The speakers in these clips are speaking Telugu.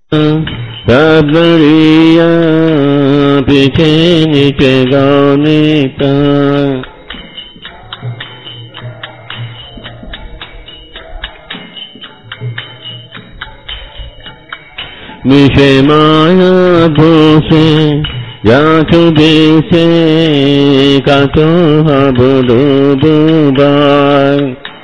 Sabariya piche niche gaunita মিশে মায়া বসে যাচু দেশে কাত হাবুদু দুবাই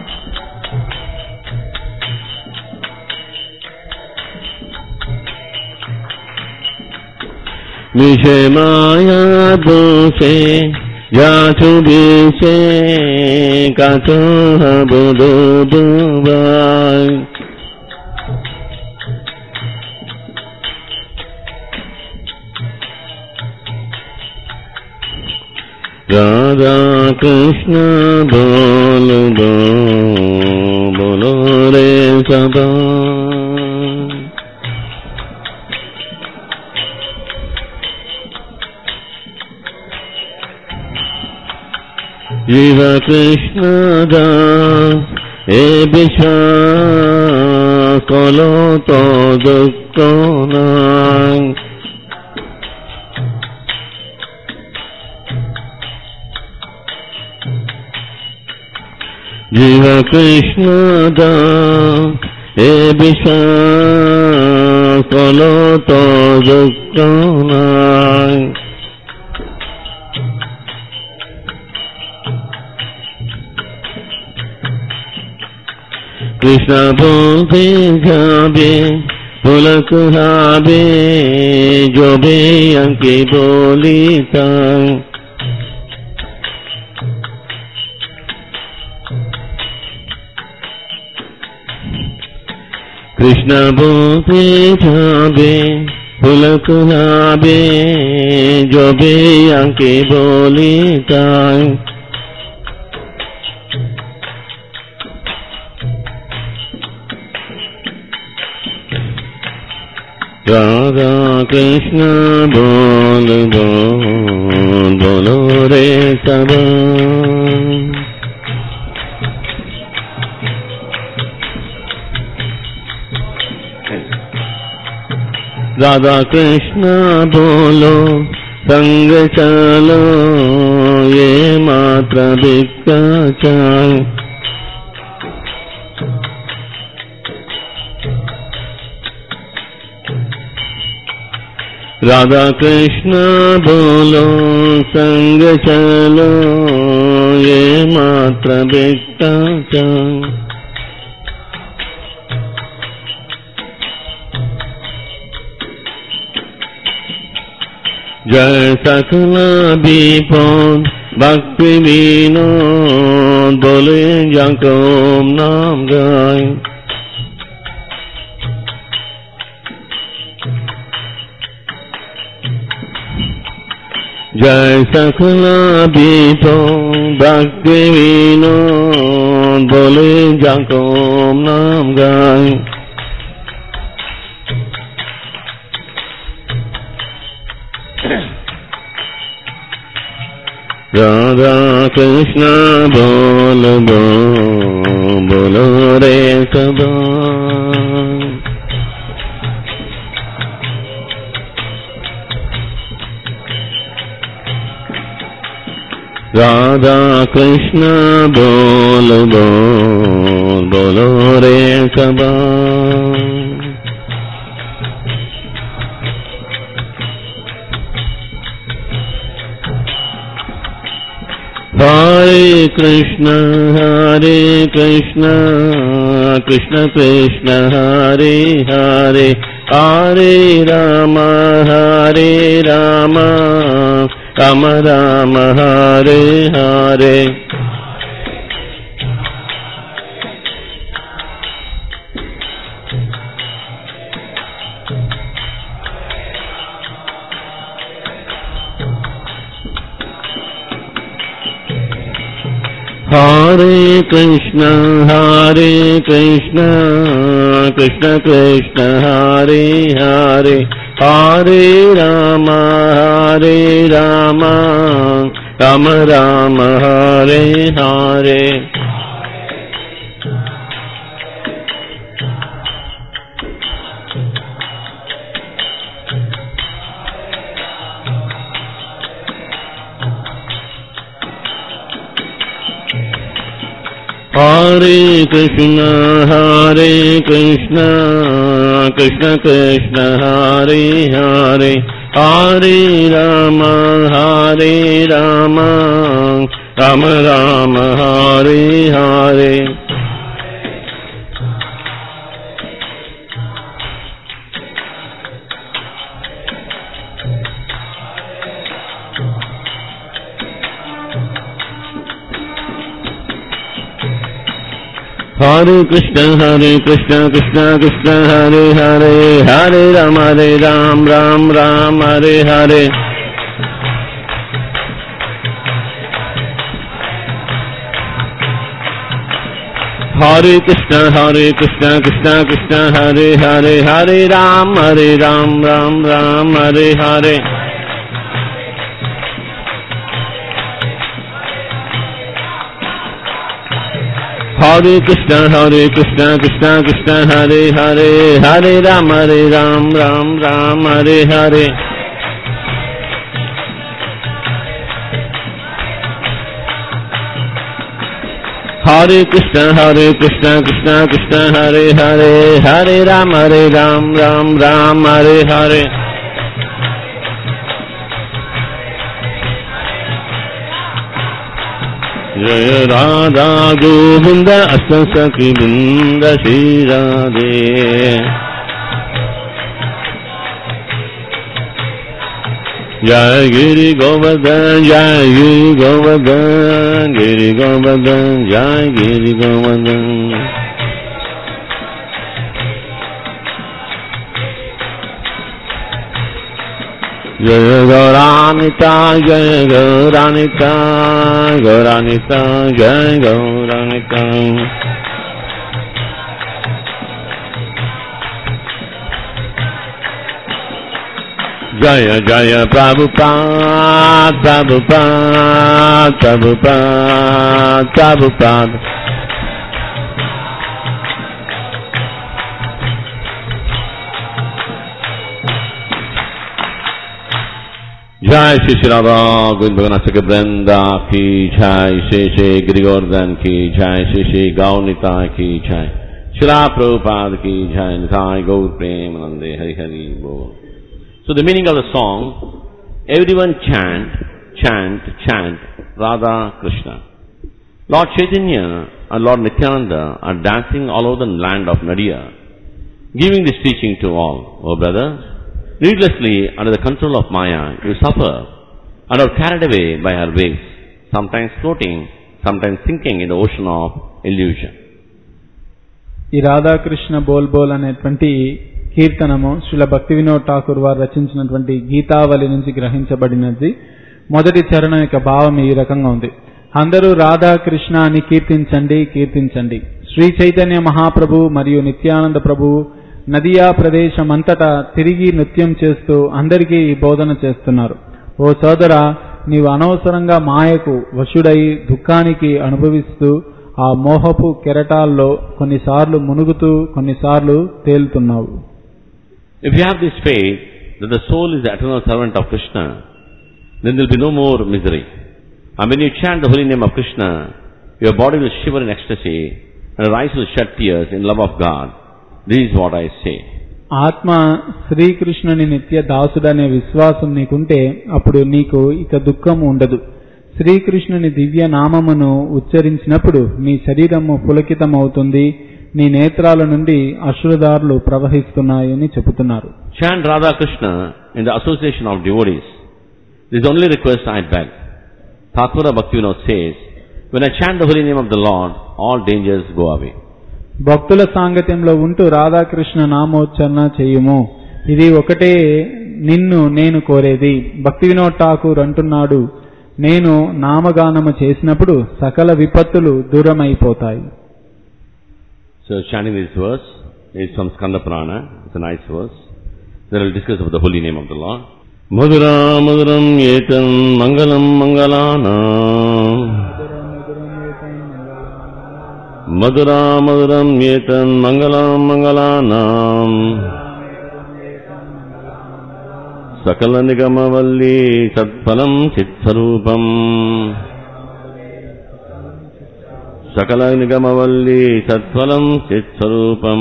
মিশে মায়া দোষে যাচু দেশে কাত হাবুদু দুবাই রাধা কৃষ্ণ বল বলো রে সদা জীব কৃষ্ণ দাস এ বিশ্বাস কল তো দুঃখ নাই জীব কৃষ্ণ দাস এ বিশ্বাস কল তো দুঃখ নাই কৃষ্ণ বলতে যাবে পুলক হবে জবে আঙ্কে বলি তাই কৃষ্ণ বলতে যাবে পুলক হবে জবে আঙ্কে বলি তাই রাধা কৃষ্ণ বল বল বলো রে সব রাধা কৃষ্ণ বলো সঙ্গ চলো ये मात्र भिक्षा चाय राधा कृष्ण बोलो संग चलो ये मात्र भिक्षा चाय জয় সকলা বিপদ ভক্তি বিনোদ বলে যকম নাম গায় জয় সকলা বিপদ ভক্তি বিনোদ বলে যকম নাম গায় রাধা কৃষ্ণ বল বল রে সদা রাধা কৃষ্ণ বল বল রে সদা Hare Krishna, Hare Krishna, Krishna Krishna, Hare Hare, Hare Rama, Hare Rama, Rama Rama, Hare Hare. Hare Krishna, Hare Krishna, Krishna Krishna, Hare Hare, Hare Rama, Hare Rama, Rama Rama, Hare Hare. Hare Krishna, Hare Krishna, Krishna Krishna, Hare Hare, Hare Rama, Hare Rama, Rama Rama, Hare Hare. Hare Krishna, Hare Krishna, Krishna Krishna, Hare Hare, Hare Ram, Hare Ram, Ram Ram, Hare Hare. Hare Krishna, Hare Krishna, Krishna Krishna, Hare Hare, Hare Ram, Hare Ram, Ram Ram, Hare Hare. Hare Krishna, Hare Krishna, Krishna Krishna, Hare Hare, Hare Ram, Hare Ram, Ram Ram, Hare Hare. Hare Krishna, Hare Krishna, Krishna Krishna, Hare Hare, Hare Ram, Hare Ram, Ram Ram, Hare Hare. जय राधा गोविंद अष्ट सखी वृंद श्री राधे जय गिरि गोवर्धन जय गिरि गोवर्धन गिरि गोवर्धन जय गिरि गोवर्धन जय गौरानिता जय गौरानिता गौरानिता जय गौरानिता जय जय प्रभुपाद प्रभुपाद प्रभुपाद प्रभुपाद जय श्री श्री राधा गोविंद भगवान के वृंदा की जय श्री श्री गिरिगोर्धन की जय श्री श्री गौनिता की जय शिला प्रभुपाद की जय निताय गौर प्रेम नंदे हरि हरि बोल So the meaning of the song, everyone chant, chant, chant Radha Krishna. Lord Chaitanya and Lord Nityananda are dancing all over the land of Nadia, giving this teaching to all. Oh brothers, needlessly under the control of Maya, you suffer and are carried away by her waves, sometimes floating, sometimes sinking in the ocean of illusion. ఈ రాధాకృష్ణ బోల్ బోల్ అనేటువంటి కీర్తనము శ్రీల భక్తి వినోద్ ఠాకూర్ వారు రచించినటువంటి గీతావళి నుంచి గ్రహించబడినది మొదటి చరణం యొక్క భావం ఈ రకంగా ఉంది అందరూ రాధాకృష్ణ అని కీర్తించండి కీర్తించండి శ్రీ చైతన్య మహాప్రభు మరియు నిత్యానంద ప్రభు నదియా ప్రదేశం అంతటా తిరిగి నృత్యం చేస్తూ అందరికీ ఈ బోధన చేస్తున్నారు ఓ సోదరా నీవు అనవసరంగా మాయకు వశుడై దుఃఖానికి అనుభవిస్తూ ఆ మోహపు కెరటాల్లో కొన్నిసార్లు మునుగుతూ కొన్నిసార్లు తేలుతున్నావు If you have this faith that the soul is the eternal servant of Krishna, then there will be no more misery. And when you chant the holy name of Krishna, your body will shiver in ecstasy and your eyes will shed tears in love of God. This is what I say. ఆత్మ శ్రీకృష్ణుని నిత్య దాసుడనే విశ్వాసం నీకుంటే అప్పుడు నీకు ఇక దుఃఖం ఉండదు శ్రీకృష్ణుని దివ్య నామమును ఉచ్చరించినప్పుడు నీ శరీరము పులకితమవుతుంది నీ నేత్రాల నుండి అశ్రుదారులు ప్రవహిస్తున్నాయని చెబుతున్నారు Chant Radha Krishna in the association of devotees. This is the only request I beg. Thakur Bhaktivinoda says, when I chant the holy name of the Lord, all dangers go away. భక్తుల సాంగత్యంలో ఉంటూ రాధాకృష్ణ నామోచ్చరణ చెయ్యుము ఇది ఒకటే నిన్ను నేను కోరేది భక్తి వినోద్ ఠాకూర్ అంటున్నాడు నేను నామగానము చేసినప్పుడు సకల విపత్తులు దూరమైపోతాయి So chanting this verse is from Skanda Purana. It's a nice verse. Then we'll discuss about the holy name of the Lord. Madhura Madhuram Yetam Mangalam Mangalana Madhura Madhuram Yetam Mangalam Mangalana Sakala Nigamavalli Satpalam Chitsarupam సకల నిగమవల్లి సత్ఫలం చిత్స్వరూపం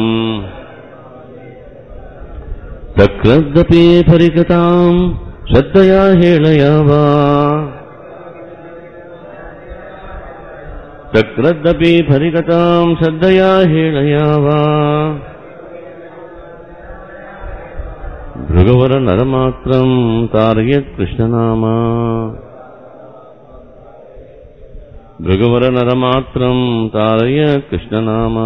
సక్రద్దపి పరిగతాం శ్రద్ధయా హేళయావా సక్రద్దపి పరిగతాం శ్రద్ధయా హేళయావా భృగవర నరమాత్రం తారయత్ కృష్ణనామా భృగవర నరమాత్రం తారయ కృష్ణనామా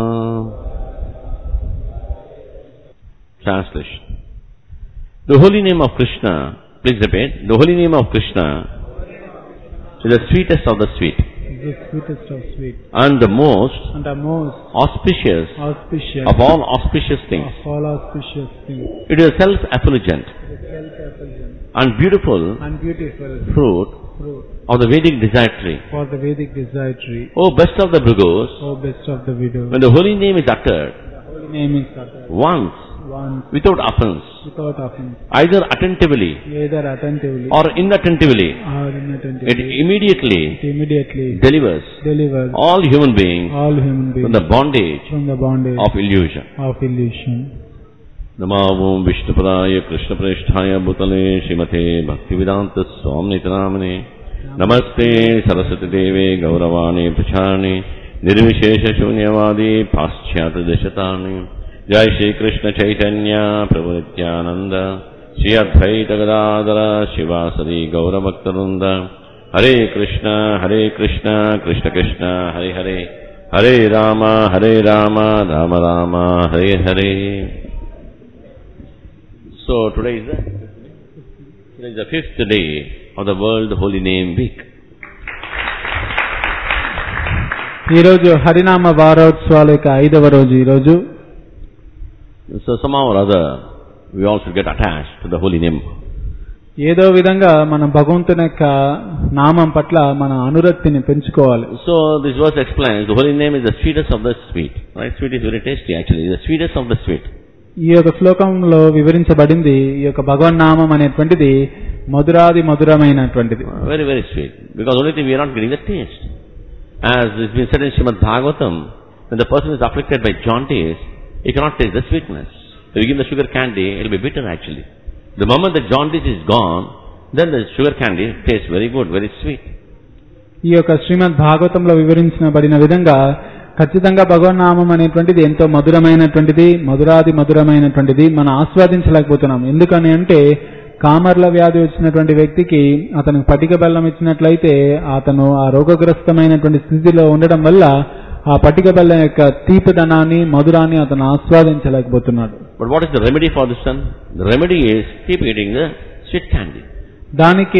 Translation The holy name of Krishna, please repeat, the holy name of Krishna is the sweetest of the sweet is the sweetest of sweet and the most and the most auspicious auspicious of all auspicious things. of all auspicious things. It is self-effulgent The self-effulgent and beautiful and beautiful fruit fruit of the Vedic desire tree. for the Vedic desire tree. O best of the Bhrigos, O best of the widow. when the holy name is uttered The holy name is uttered once once without offense, without offense, either attentively either attentively or inattentively, or it inattentively. immediately It immediately delivers delivers all human beings all human from beings the bondage from the bondage of illusion. of illusion. नमो विष्णुपदाय कृष्णप्रेष्ठाय भूतले श्रीमते भक्तिवेदान्तस्वामिनितनामने नमस्ते सरस्वतीदेवे गौरवाणी प्रचारिणे निर्विशेषशून्यवादी पाश्चात्यदशतानि जय श्रीकृष्ण चैतन्य प्रभु नित्यानन्द श्री अद्वैत गदाधर शिवासरी गौरभक्तवृन्द हरे कृष्ण हरे कृष्ण कृष्ण कृष्ण हरे हरे हरे राम हरे राम राम राम हरे हरे So today is the, today is the fifth day of the World Holy Name Week. ఈరోజు హరినామ వారోత్సవాల యొక్క ఐదవ రోజు ఈరోజు So somehow or other, we all should get attached to the holy name. ఏదో విధంగా మనం భగవంతుని యొక్క నామం పట్ల మన అనురక్తిని పెంచుకోవాలి So this verse explains the holy name is the sweetest of the sweet. Right? Sweet is very tasty actually. It's the sweetest of the sweet. ఈ యొక్క శ్లోకంలో వివరించబడింది ఈ యొక్క భగవన్నామం అనేటువంటిది మధురాది మధురమైనటువంటిది Very, very sweet. Because only thing we are not getting the taste. As it's been said in Srimad Bhagavatam, when the person is afflicted by jaundice, he cannot taste the sweetness. If you give him the sugar candy, it will be bitter actually. The moment the jaundice is gone, then the sugar candy tastes very good, very sweet. ఈ యొక్క శ్రీమద్ భాగవతంలో వివరించబడిన విధంగా ఖచ్చితంగా భగవన్నామం అనేటువంటిది ఎంతో మధురమైనటువంటిది మధురాది మధురమైనటువంటిది మనం ఆస్వాదించలేకపోతున్నాం ఎందుకని అంటే కామర్ల వ్యాధి వచ్చినటువంటి వ్యక్తికి అతనికి పటిక బెల్లం ఇచ్చినట్లయితే అతను ఆ రోగగ్రస్తమైనటువంటి స్థితిలో ఉండడం వల్ల ఆ పటిక బెల్లం యొక్క తీపిదనాన్ని మధురాన్ని అతను ఆస్వాదించలేకపోతున్నాడు But what is the remedy for this son? The remedy is keep eating the sweet candy. దానికి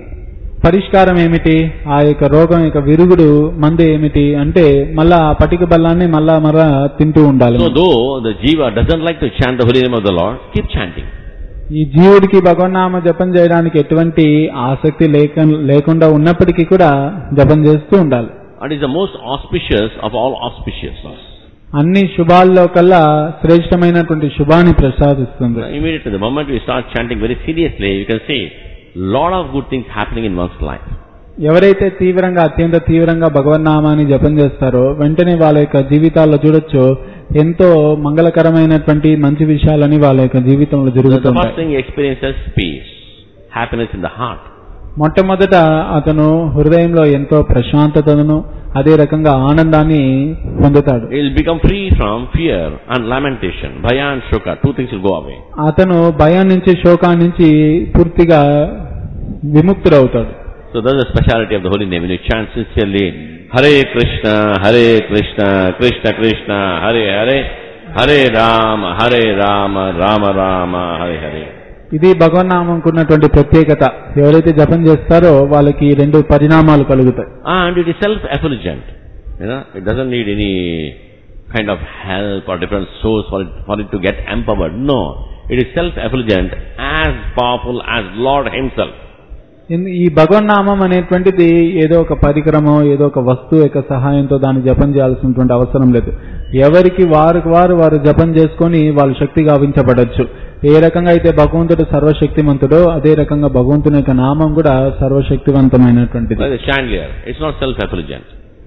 పరిష్కారం ఏమిటి ఆ యొక్క రోగం యొక్క విరుగుడు మందు ఏమిటి అంటే మళ్ళా ఆ పటిక బెల్లాన్ని మళ్ళా మళ్ళా తింటూ ఉండాలి So though the jiva doesn't like to chant the holy name of the Lord, keep chanting. ఈ జీవుడికి భగవన్నామ జపం చేయడానికి ఎటువంటి ఆసక్తి లేక లేకుండా ఉన్నప్పటికీ కూడా జపం చేస్తూ ఉండాలి And is the most auspicious of all auspicious. అన్ని శుభాల్లో కల్లా శ్రేష్టమైనటువంటి శుభాన్ని ప్రసాదిస్తుంది Immediately, the moment we start chanting very seriously, you can see lot of good things happening in one's life. ఎవరైతే తీవ్రంగా అత్యంత తీవ్రంగా భగవన్నామాన్ని జపం చేస్తారో వెంటనే వాళ్ళ యొక్క జీవితాల్లో చూడొచ్చు ఎంతో మంగళకరమైనటువంటి మంచి విషయాలని వాళ్ళ యొక్క జీవితంలో The, the జరుగుతుంటాయి first thing he experiences peace, happiness in the heart. మొట్టమొదట అతను హృదయంలో ఎంతో ప్రశాంతతను అదే రకంగా ఆనందాన్ని పొందుతాడు He will become free from fear and lamentation. Bhaya and Shoka, two things will go away. అతను భయం నుంచి శోకాన్ని నుంచి పూర్తిగా విముక్తుడవుతాడు So that's the speciality of the holy name. When you chant sincerely, Hare Krishna, Hare Krishna, Krishna Krishna, Hare Hare, Hare Rama, Hare Rama, Rama Rama, Hare Hare. ఇది భగవన్నామంకు ఉన్నటువంటి ప్రత్యేకత ఎవరైతే జపం చేస్తారో వాళ్ళకి ఈ రెండు పరిణామాలు కలుగుతాయి And it is self-effulgent. You know, it doesn't need any kind of help or different source for it, for it to get empowered. No. It is self-effulgent, as powerful as Lord Himself. ఇన్- ఈ భగవన్నామం అనేటువంటిది ఏదో ఒక పరికరమో ఏదో ఒక వస్తువు యొక్క సహాయంతో దాన్ని జపం చేయాల్సినటువంటి అవసరం లేదు ఎవరికి వారికి వారు వారు జపం చేసుకొని వాళ్ళు శక్తి గావించబడచ్చు ఏ రకంగా అయితే భగవంతుడు సర్వశక్తిమంతుడో అదే రకంగా భగవంతుని యొక్క నామం కూడా సర్వశక్తివంతమైనటువంటిది Like the chandelier, it's not self-effulgent.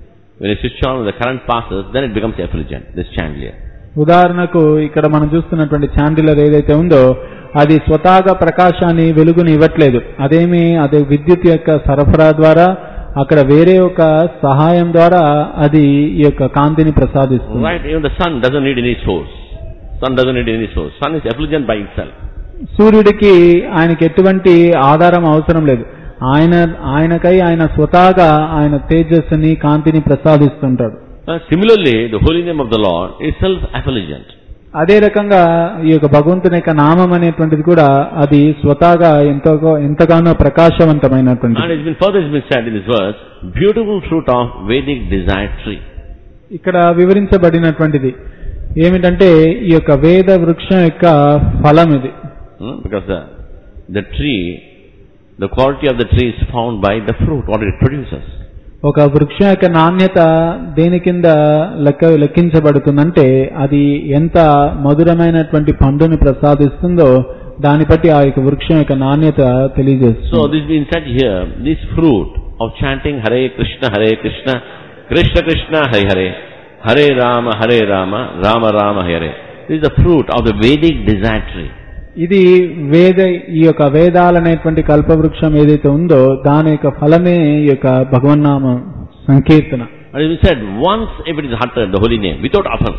when you switch on, the current passes, then it becomes effulgent, this chandelier. ఉదాహరణకు ఇక్కడ మనం చూస్తున్నటువంటి చాండిలర్ ఏదైతే ఉందో అది స్వతహాగా ప్రకాశాన్ని వెలుగుని ఇవ్వట్లేదు అదేమి అదే విద్యుత్ యొక్క సరఫరా ద్వారా అక్కడ వేరే ఒక సహాయం ద్వారా అది ఈ యొక్క కాంతిని ప్రసాదిస్తుంది Right? Even the sun doesn't need any source. Sun doesn't need any source. Sun is effulgent by itself. సూర్యుడికి ఆయనకి ఎటువంటి ఆధారం అవసరం లేదు ఆయన ఆయనకై ఆయన స్వతహాగా ఆయన తేజస్సుని కాంతిని ప్రసాదిస్తుంటాడు Uh, similarly, the holy name of the Lord is self-effulgent. అదే రకంగా ఈ యొక్క భగవంతుని యొక్క నామం అనేటువంటిది కూడా అది స్వతహాగా ఎంతో ఎంతగానో ప్రకాశవంతమైనటువంటిది And it's been further it's been said in this verse, beautiful fruit of Vedic desire tree. ఇక్కడ వివరించబడినటువంటిది ఏమిటంటే ఈ యొక్క వేద వృక్షం యొక్క ఫలం ఇది Hmm? Because the, the tree, the quality of the tree is found by the fruit, what it produces. ఒక వృక్షం యొక్క నాణ్యత దేని కింద లెక్క లెక్కించబడుతుందంటే అది ఎంత మధురమైనటువంటి పండుని ప్రసాదిస్తుందో దాన్ని బట్టి ఆ యొక్క వృక్షం యొక్క నాణ్యత So తెలియజేస్తుంది this being said here, this fruit of chanting Hare Krishna, Hare Krishna, Krishna Krishna, Hare Hare, Hare Rama, Hare Rama, Rama Rama, Hare. This is the fruit of the Vedic desire tree. ఇది వేద ఈ యొక్క వేదాలనేటువంటి కల్పవృక్షం ఏదైతే ఉందో దాని యొక్క ఫలమే ఈ యొక్క భగవన్నామ సంకీర్తన And it is said, once if it is uttered, the holy name, without offense,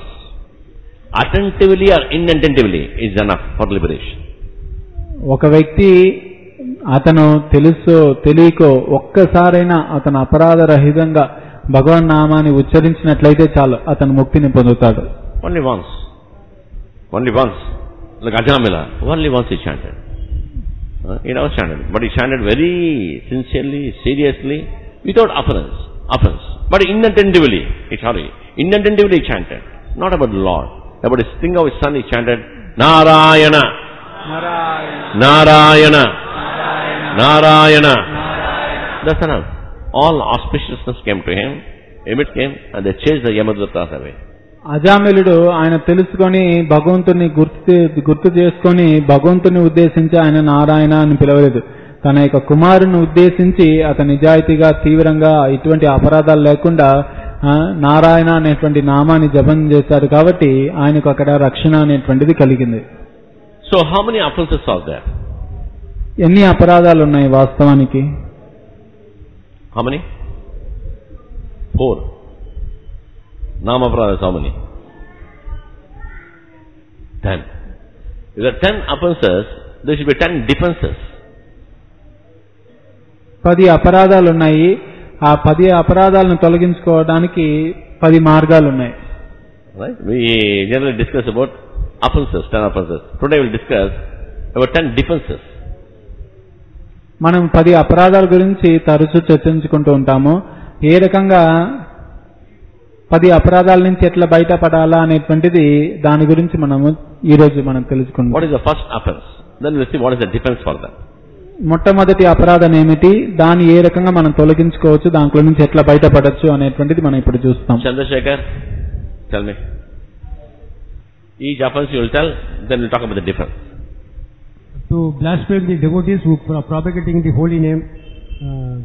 attentively or inattentively, is enough for liberation. ఒక వ్యక్తి అతను తెలుసో తెలియకో ఒక్కసారైనా అతను అపరాధ రహితంగా భగవన్ నామాన్ని ఉచ్చరించినట్లయితే చాలు అతను ముక్తిని పొందుతాడు Only once. Only once. Like Ajamila, only once he chanted. Uh, he never chanted. But he chanted very sincerely, seriously, without offense. offense. But inattentively, he, sorry, inattentively he chanted. Not about the Lord. About his thing of his son, he chanted, Narayana, Narayana, Narayana. That's enough. All auspiciousness came to him, Emit came, and they chased the Yamadutas away. అజామిలుడు ఆయన తెలుసుకొని భగవంతుని గుర్తు గుర్తు చేసుకొని భగవంతుని ఉద్దేశించి ఆయన నారాయణ అని పిలవలేదు తన యొక్క కుమారుని ఉద్దేశించి అతను నిజాయితీగా తీవ్రంగా ఇటువంటి అపరాధాలు లేకుండా ఆ, నారాయణ అనేటువంటి నామాన్ని జపం చేశాడు కాబట్టి ఆయనకు అక్కడ రక్షణ అనేటువంటిది కలిగింది So how many offenses are there? ఎన్ని అపరాధాలు ఉన్నాయి వాస్తవానికి How many? Four. Namapradas how many? Ten. If there are ten offenses, there should be ten defenses. పది అపరాధాలు ఉన్నాయి ఆ పది అపరాధాలను తొలగించుకోవడానికి పది మార్గాలు ఉన్నాయి Right? We generally discuss about offenses, ten offenses. Today we'll discuss about ten defenses. మనం పది అపరాధాల గురించి తరచూ చర్చించుకుంటూ ఉంటాము ఏ రకంగా పది అపరాధాల నుంచి ఎట్లా బయటపడాలా అనేటువంటిది దాని గురించి మనము ఈ రోజు మనం తెలుసుకుందాం What is the first offense? Then we'll see what is the defense for that. మొట్టమొదటి అపరాధం ఏమిటి దాన్ని ఏ రకంగా మనం తొలగించుకోవచ్చు దాంట్లో నుంచి ఎట్లా బయటపడచ్చు అనేటువంటిది మనం ఇప్పుడు చూస్తాం Chandrasekhar, tell me. Each offense you will tell, then we'll talk about the defense. to blaspheme the devotees who are propagating the holy name. Uh,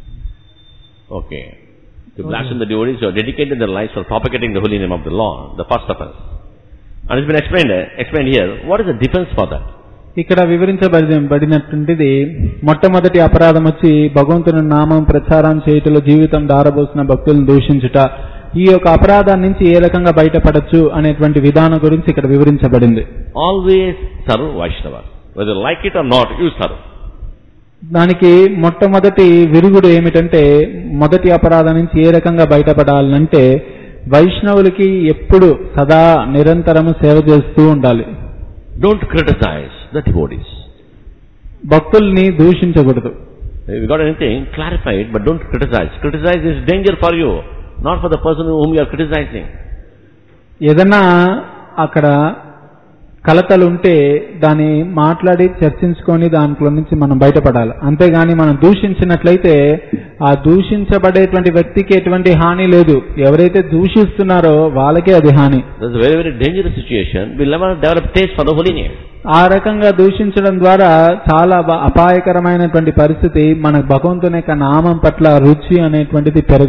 Okay. To blaspheme the devotees who are dedicated their lives for propagating the holy name of the Lord, the first offense. And it's been explained, uh, explained here. What is the defense for that? ఇక్కడ వివరించబడినటువంటిది మొట్టమొదటి అపరాధం వచ్చి భగవంతుని నామం ప్రచారం చేయుటలో జీవితం దారబోసిన భక్తులను దూషించుట ఈ యొక్క అపరాధం నుంచి ఏ రకంగా బయటపడచ్చు అనేటువంటి విధానం గురించి ఇక్కడ వివరించబడింది Always serve Vaishnavas. Whether you like it or not, you serve. దానికి మొట్టమొదటి విరుగుడు ఏమిటంటే మొదటి అపరాధం నుంచి ఏ రకంగా బయటపడాలంటే వైష్ణవులకి ఎప్పుడు సదా నిరంతరము సేవ చేస్తూ ఉండాలి Don't criticize the devotees. భక్తుల్ని దూషించకూడదు If you got anything, clarify it, but don't criticize. Criticize is danger for you, not for the person whom you are criticizing. ఏదన్నా అక్కడ కలతలు ఉంటే దాన్ని మాట్లాడి చర్చించుకొని దాంట్లో నుంచి మనం బయటపడాలి అంతేగాని మనం దూషించినట్లయితే ఆ దూషించబడేటువంటి వ్యక్తికి ఎటువంటి హాని లేదు ఎవరైతే దూషిస్తున్నారో వాళ్ళకే అది హాని That's a very, very dangerous situation. We'll never develop taste for the holy name. ఆ రకంగా దూషించడం ద్వారా చాలా బ- అపాయకరమైనటువంటి పరిస్థితి మన భగవంతుని యొక్క నామం పట్ల రుచి అనేటువంటిది పెరగదు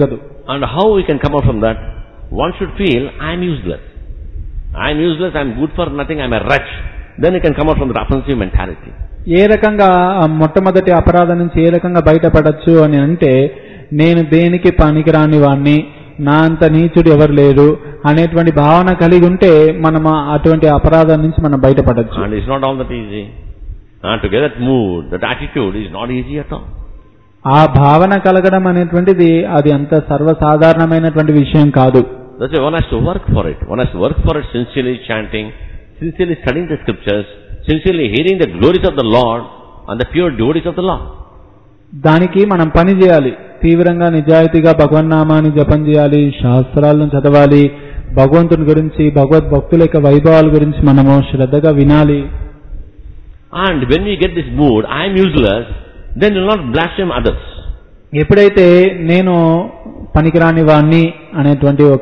And how we can come out from that? One should feel, I am useless. I am useless, I am good for nothing, I am a wretch. Then you can come out from that offensive mentality. ఏ రకంగా ఆ మొట్టమొదటి అపరాధం నుంచి ఏ రకంగా బయటపడచ్చు అని అంటే నేను దేనికి పనికిరాని వాణ్ణి నా అంత నీచుడు ఎవరు లేరు అనేటువంటి భావన కలిగి ఉంటే మనం ఆ అటువంటి అపరాధం నుంచి మనం బయటపడచ్చు And it's not all that easy. And to get that mood, that attitude is not easy at all. ఆ భావన కలగడం అనేటువంటిది అది అంత సర్వసాధారణమైనటువంటి విషయం కాదు That's why one has to work for it. One has to work for it sincerely chanting, sincerely studying the scriptures, sincerely hearing the glories of the Lord and the pure devotees of the Lord. దానికి మనం పని చేయాలి తీవ్రంగా నిజాయితీగా భగవన్నామాన్ని జపం చేయాలి శాస్త్రాలను చదవాలి భగవంతుని గురించి భగవద్భక్తుల యొక్క వైభవాల గురించి మనము శ్రద్ధగా వినాలి And when we get this mood, I am useless, then we will not blaspheme others. ఎప్పుడైతే నేను పనికిరాని వాణ్ణి అనేటువంటి ఒక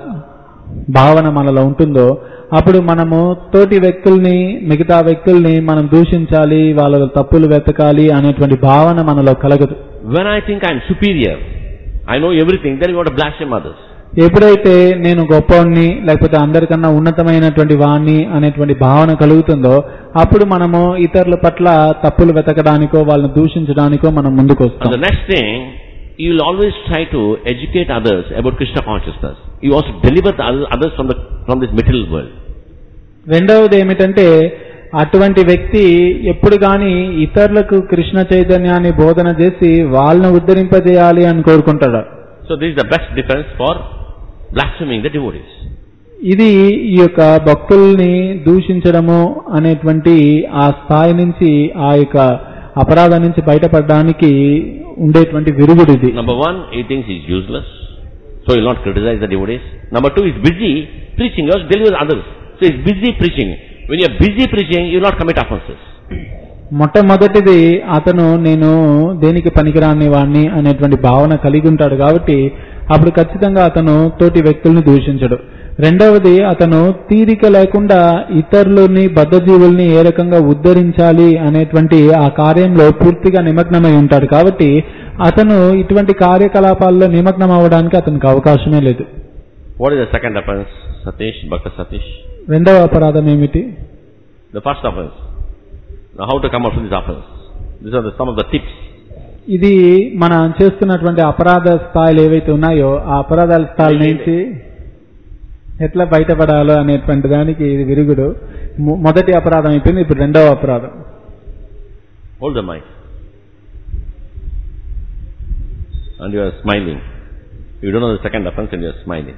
భావన మనలో ఉంటుందో అప్పుడు మనము తోటి వ్యక్తుల్ని మిగతా వ్యక్తుల్ని మనం దూషించాలి వాళ్ళ తప్పులు వెతకాలి అనేటువంటి భావన మనలో కలగదు When I think I am superior, I know everything, then you want to blaspheme others. ఎప్పుడైతే నేను గొప్పవాణ్ణి లేకపోతే అందరికన్నా ఉన్నతమైనటువంటి వాణ్ణి అనేటువంటి భావన కలుగుతుందో అప్పుడు మనము ఇతరుల పట్ల తప్పులు వెతకడానికో వాళ్ళని దూషించడానికో మనం ముందుకు And వస్తాం the next thing, you will always try to educate others about Krishna consciousness. You also deliver the others- others from the from this material world. రెండవది ఏమిటంటే అటువంటి వ్యక్తి ఎప్పుడు గాని ఇతరులకు కృష్ణ చైతన్యాన్ని బోధన చేసి వాళ్ళని ఉద్ధరింపజేయాలి అని కోరుకుంటాడు So this is the best defense for blaspheming the devotees. ఇది ఈ యొక్క భక్తుల్ని దూషించడము అనేటువంటి ఆ స్థాయి నుంచి ఆ యొక్క అపరాధం నుంచి బయటపడడానికి ఉండేటువంటి విరుగుడు ఇది Number one, he thinks he's useless, so he'll not criticize the devotees. Number two, he's busy preaching, he also delivers others. So he's busy preaching. When you're busy preaching, you'll not commit offenses. మొట్టమొదటిది అతను నేను దేనికి పనికిరాని వాణ్ణి అనేటువంటి భావన కలిగి ఉంటాడు కాబట్టి అప్పుడు ఖచ్చితంగా అతను తోటి వ్యక్తుల్ని దూషించడు రెండవది అతను తీరిక లేకుండా ఇతరులని బద్ధజీవుల్ని ఏ రకంగా ఉద్ధరించాలి అనేటువంటి ఆ కార్యంలో పూర్తిగా నిమగ్నమై ఉంటాడు కాబట్టి అతను ఇటువంటి కార్యకలాపాల్లో నిమగ్నం అవ్వడానికి అతనికి అవకాశమే లేదు What is the second offense, Satish, Bhakta Satish? రెండవ అపరాధం ఏమిటి The first offense. Now how to come out from this offense? These are the, some of the tips. ఇది మనం చేస్తున్నటువంటి అపరాధ స్థాయిలు ఏవైతే ఉన్నాయో ఆ అపరాధాల స్థాయి నుంచి ఎట్లా బయటపడాలో అనేటువంటి దానికి ఇది విరుగుడు మొ- మొదటి అపరాధం అయిపోయింది ఇప్పుడు రెండవ అపరాధం Hold the mic. And you are smiling. You don't know the second offense and you are smiling.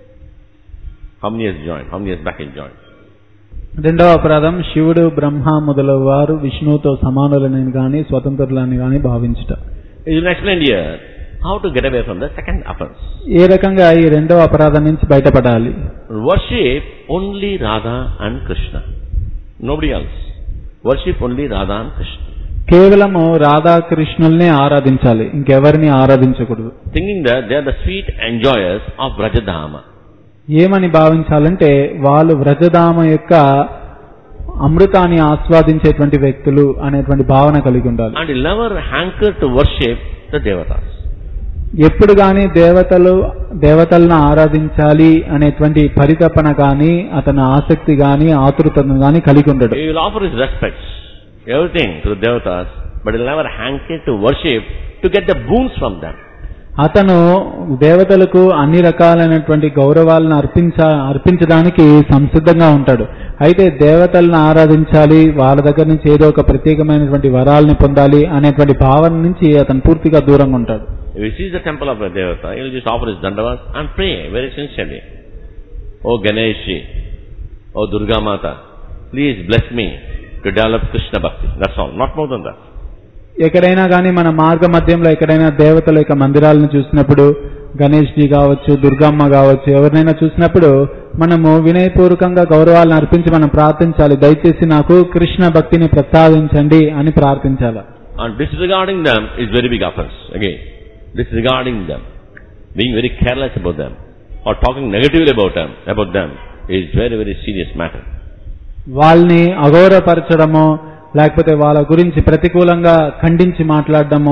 How many has joined? How many years back he joined? రెండవ అపరాధం శివుడు బ్రహ్మ మొదలగు వారు విష్ణువుతో సమానులని గాని స్వతంత్రులని గాని భావించుట It is explained here how to get away from the second offense. ఏ రకంగా ఈ రెండవ అపరాధం నుంచి బయటపడాలి Worship only Radha and Krishna. Nobody else. Worship only Radha and Krishna. కేవలము రాధాకృష్ణుల్నే ఆరాధించాలి ఇంకెవరిని ఆరాధించకూడదు Thinking that they are the sweet enjoyers of Vrajadhama. ఏమని భావించాలంటే వాళ్ళు వ్రజధామ యొక్క అమృతాన్ని ఆస్వాదించేటువంటి వ్యక్తులు అనేటువంటి భావన కలిగి ఉండాలి And will never hanker to worship the devatas. ఎప్పుడు గాని దేవతలు దేవతలను ఆరాధించాలి అనేటువంటి పరికల్పన గాని అతని ఆసక్తి గాని ఆతృతను గాని కలిగి ఉండడు He will offer his respects, everything to the devatas, but he will never hanker to worship to get the boons from them. అతను దేవతలకు అన్ని రకాలైనటువంటి గౌరవాలను అర్పించ అర్పించడానికి సంసిద్ధంగా ఉంటాడు అయితే దేవతలను ఆరాధించాలి వాళ్ళ దగ్గర నుంచి ఏదో ఒక ప్రత్యేకమైనటువంటి వరాలని పొందాలి అనేటువంటి భావన నుంచి అతను పూర్తిగా దూరంగా ఉంటాడు If he sees the temple of a devata, he will just offer his dandavas and pray very sincerely. Oh Ganeshi, oh Durga Mata, please bless me to develop Krishna Bhakti. That's all, not more than that. ఎక్కడైనా కానీ మన మార్గ మధ్యంలో ఎక్కడైనా దేవతల యొక్క మందిరాలను చూసినప్పుడు గణేష్ జీ కావచ్చు దుర్గమ్మ కావచ్చు ఎవరినైనా చూసినప్పుడు మనము వినయపూర్వకంగా గౌరవాలను అర్పించి మనం ప్రార్థించాలి దయచేసి నాకు కృష్ణ భక్తిని ప్రసాదించండి అని ప్రార్థించాలి And disregarding them is very big offense. Again, disregarding them, being very careless about them, or talking negatively about them, about them is very, very serious matter. వాళ్ళని అగౌరవపరచడము లేకపోతే వాళ్ళ గురించి ప్రతికూలంగా ఖండించి మాట్లాడడము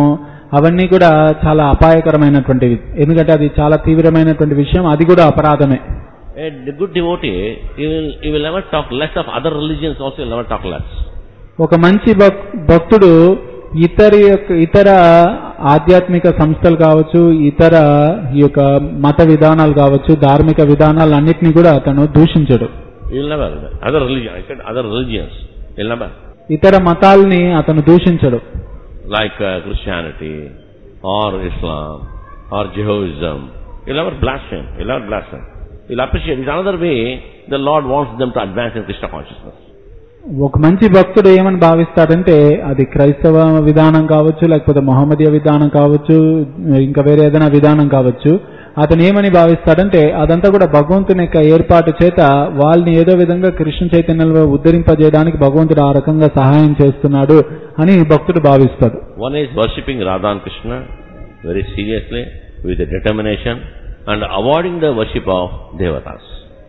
అవన్నీ కూడా చాలా అపాయకరమైనటువంటివి ఎందుకంటే అది చాలా తీవ్రమైనటువంటి విషయం అది కూడా అపరాధమే A good devotee, he will, he will never talk less of other religions also, he will never talk less. ఒక మంచి భక్- భక్తుడు ఇతర యొక్క ఇతర ఆధ్యాత్మిక సంస్థలు కావచ్చు ఇతర ఈ యొక్క మత విధానాలు కావచ్చు ధార్మిక విధానాలు అన్నిటినీ కూడా అతను దూషించడు He will never. Other religion, I said other religions, he will never. ఇతర మతాల్ని అతను దూషించడు Like uh, Christianity, or Islam, or Jehovism, he will never blaspheme, he will never blaspheme. He will appreciate. It's another way the Lord wants them to advance in Krishna consciousness. ఒక మంచి భక్తుడు ఏమని భావిస్తాడంటే అది క్రైస్తవ విధానం కావచ్చు లేకపోతే మొహమ్మదీయ విధానం కావచ్చు ఇంకా వేరే ఏదైనా విధానం కావచ్చు అతను ఏమని భావిస్తాడంటే అదంతా కూడా భగవంతుని యొక్క ఏర్పాటు చేత వాళ్ళని ఏదో విధంగా కృష్ణ చైతన్యంలో ఉద్ధరింపజేయడానికి భగవంతుడు ఆ రకంగా సహాయం చేస్తున్నాడు అని భక్తుడు భావిస్తాడు One is worshipping Radha and Krishna very seriously, with a determination, and avoiding the worship of devatas.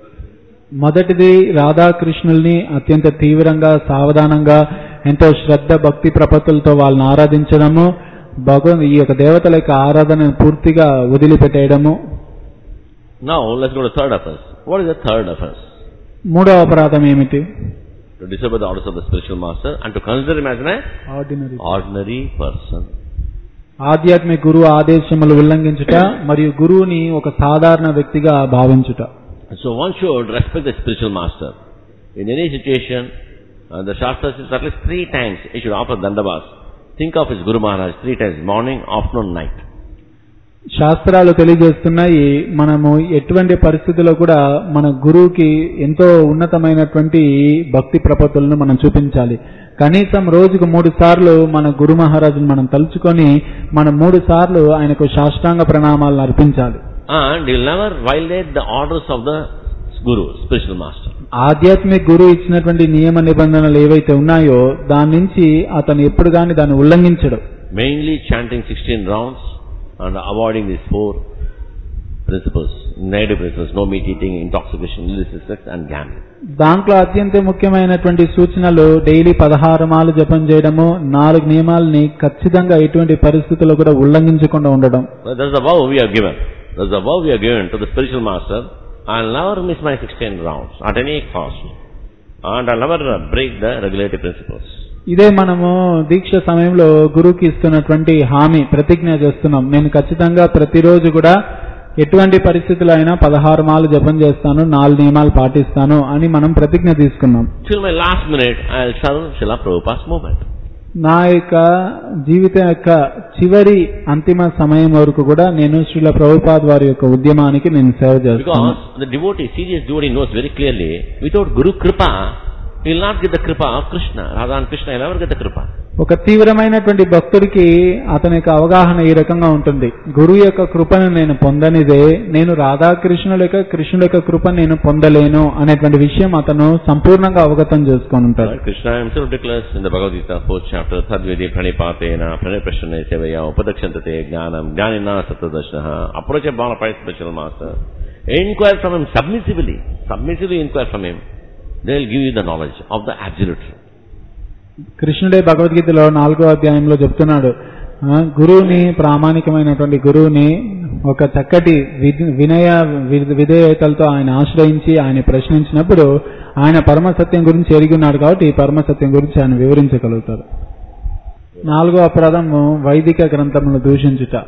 మొదటిది రాధాకృష్ణుల్ని అత్యంత తీవ్రంగా సావధానంగా ఎంతో శ్రద్ధ భక్తి ప్రపత్తులతో వాళ్ళని ఆరాధించడము భగవన్ ఈ యొక్క దేవతల యొక్క ఆరాధనను పూర్తిగా వదిలిపెట్టేయడము Now, let's go to third offense. What is the third offense? మూడవ అపరాధం ఏమిటి To disobey the orders of the spiritual master and to consider him as an ordinary ordinary person. ఆధ్యాత్మిక గురువు ఆదేశములు ఉల్లంఘించుట మరియు గురువుని ఒక సాధారణ వ్యక్తిగా భావించుట So one should respect the spiritual master. In any situation, uh, the Shastra says at least three times he should offer Dandavas. Think of his Guru Maharaj three times, morning, afternoon, night. శాస్త్రాలు తెలియజేస్తున్నాయి మనము ఎటువంటి పరిస్థితుల్లో కూడా మన గురువుకి ఎంతో ఉన్నతమైనటువంటి భక్తి ప్రపత్తులను మనం చూపించాలి కనీసం రోజుకు మూడు సార్లు మన గురు మహారాజును మనం తలుచుకొని మనం మూడు సార్లు ఆయనకు సాష్టాంగ ప్రణామాలను అర్పించాలి And he will never violate the orders of the Guru, spiritual master. ఆధ్యాత్మిక గురువు ఇచ్చినటువంటి నియమ నిబంధనలు ఏవైతే ఉన్నాయో దాని నుంచి అతను ఎప్పుడు కానీ దాన్ని ఉల్లంఘించడు Mainly chanting 16 rounds and avoiding these four principles, negative principles, no meat eating, intoxication, illicit sex and gambling. దాంట్లో అత్యంత ముఖ్యమైనటువంటి సూచనలు డైలీ పదహారు మాలు జపం చేయడము నాలుగు నియమాలని ఖచ్చితంగా ఎటువంటి పరిస్థితుల్లో కూడా ఉల్లంఘించకుండా ఉండడం So that's the vow we are given. That's the vow we are given to the spiritual master. I'll never miss my 16 rounds at any cost. And I'll never uh, break the regulative principles. ఇదే మనము దీక్ష సమయంలో గురువుకి ఇస్తున్నటువంటి హామీ ప్రతిజ్ఞ చేస్తున్నాం నేను ఖచ్చితంగా ప్రతిరోజు కూడా ఎటువంటి పరిస్థితుల్లో అయినా పదహారు మాలు జపం చేస్తాను నాలుగు నియమాలు పాటిస్తాను అని మనం ప్రతిజ్ఞ తీసుకున్నాం Till my last minute, I'll serve Srila Prabhupada's movement. నా యొక్క జీవితం యొక్క చివరి అంతిమ సమయం వరకు కూడా నేను శ్రీల ప్రభుపాద్ వారి యొక్క ఉద్యమానికి నేను సేవ చేస్తాను Because the devotee, serious devotee knows very clearly, without Guru Kripa, he will not get the Kripa of Krishna. Radha and Krishna will never get the Kripa. ఒక తీవ్రమైనటువంటి భక్తుడికి అతని యొక్క అవగాహన ఈ రకంగా ఉంటుంది గురువు యొక్క కృపను నేను పొందనిదే నేను రాధాకృష్ణుల యొక్క కృష్ణుల యొక్క కృపను నేను పొందలేను అనేటువంటి విషయం అతను సంపూర్ణంగా అవగతం చేసుకొని ఉంటాడు Lord Krishna himself declares in the Bhagavad Gita, fourth chapter, Tadvidi Pranipatena, Praniprashane Sevaya, Upadakshantate Jnanam, Jnanina Satadashnaha, approach a bona special master, inquire from him submissively, submissively inquire from him, they will give you the knowledge of the absolute truth. కృష్ణుడే భగవద్గీతలో నాలుగో అధ్యాయంలో చెప్తున్నాడు ఆ, గురువుని ప్రామాణికమైనటువంటి గురువుని ఒక చక్కటి వి- వినయ వి- విధేయతలతో ఆయన ఆశ్రయించి ఆయన ప్రశ్నించినప్పుడు ఆయన పరమసత్యం గురించి ఎరిగి ఉన్నాడు కాబట్టి ఈ పరమసత్యం గురించి ఆయన వివరించగలుగుతాడు నాలుగో అపరాధము వైదిక గ్రంథములను దూషించుట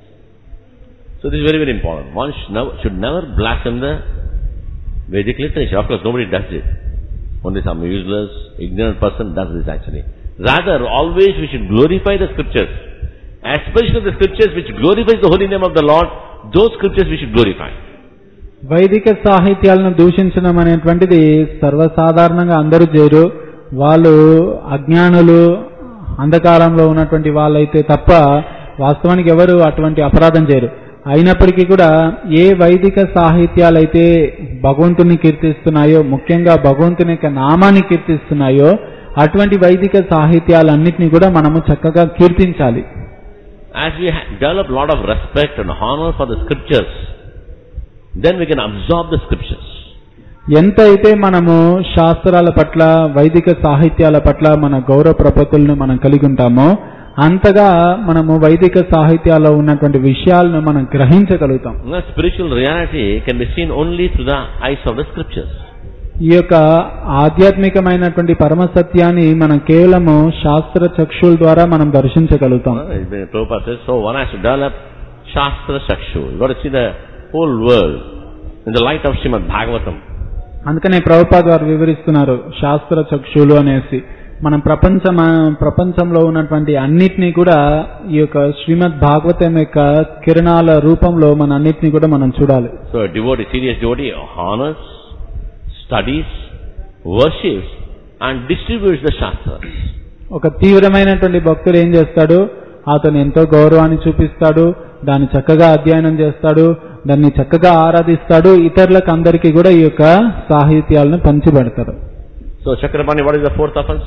So this is very, very important. One should never, should never blaspheme the Vedic literature. Of course, nobody does it. Only some useless, ignorant person does this actually. Rather, always we should glorify the scriptures. Especially the scriptures which glorifies the holy name of the Lord, those scriptures we should glorify. వైదిక సాహిత్యాలను దూషించడం అనేటువంటిది సర్వసాధారణంగా అందరూ చేయరు వాళ్ళు అజ్ఞానులు అంధకారంలో ఉన్నటువంటి వాళ్ళైతే తప్ప వాస్తవానికి ఎవరు అటువంటి అపరాధం చేయరు అయినప్పటికీ కూడా ఏ వైదిక సాహిత్యాలైతే భగవంతుని కీర్తిస్తున్నాయో ముఖ్యంగా భగవంతుని యొక్క నామాన్ని కీర్తిస్తున్నాయో అటువంటి వైదిక సాహిత్యాలన్నింటినీ కూడా మనము చక్కగా కీర్తించాలి As we ha- develop a lot of respect and honor for the scriptures, then we can absorb the scriptures. ఎంత అయితే మనము శాస్త్రాల పట్ల వైదిక సాహిత్యాల పట్ల మన గౌరవ ప్రపత్తులను మనం కలిగి ఉంటామో అంతగా మనము వైదిక సాహిత్యాల్లో ఉన్నటువంటి విషయాలను మనం గ్రహించగలుగుతాం Now, spiritual reality can be seen only through the eyes of the scriptures. ఈ యొక్క ఆధ్యాత్మికమైనటువంటి పరమ సత్యాన్ని మనం కేవలము శాస్త్ర చక్షుల ద్వారా మనం దర్శించగలుగుతాం Uh, Prabhupada says, so one has to develop Shastra Sakshu. You got to see the whole world in the light of Srimad Bhagavatam. అందుకనే ప్రభుపాద్ వారు వివరిస్తున్నారు శాస్త్ర చక్షులు అనేసి మనం ప్రపంచ ప్రపంచంలో ఉన్నటువంటి అన్నిటినీ కూడా ఈ యొక్క శ్రీమద్ భాగవతం యొక్క కిరణాల రూపంలో మన అన్నిటినీ కూడా మనం చూడాలి So a devotee, serious devotee, honors, studies, worships, and distributes the Shastras. ఒక తీవ్రమైనటువంటి భక్తుడు ఏం చేస్తాడు అతను ఎంతో గౌరవాన్ని చూపిస్తాడు దాన్ని చక్కగా అధ్యయనం చేస్తాడు దాన్ని చక్కగా ఆరాధిస్తాడు ఇతరులకు అందరికీ కూడా ఈ యొక్క సాహిత్యాలను పంచిపెడతారు So Chakrapani, what is the fourth offense?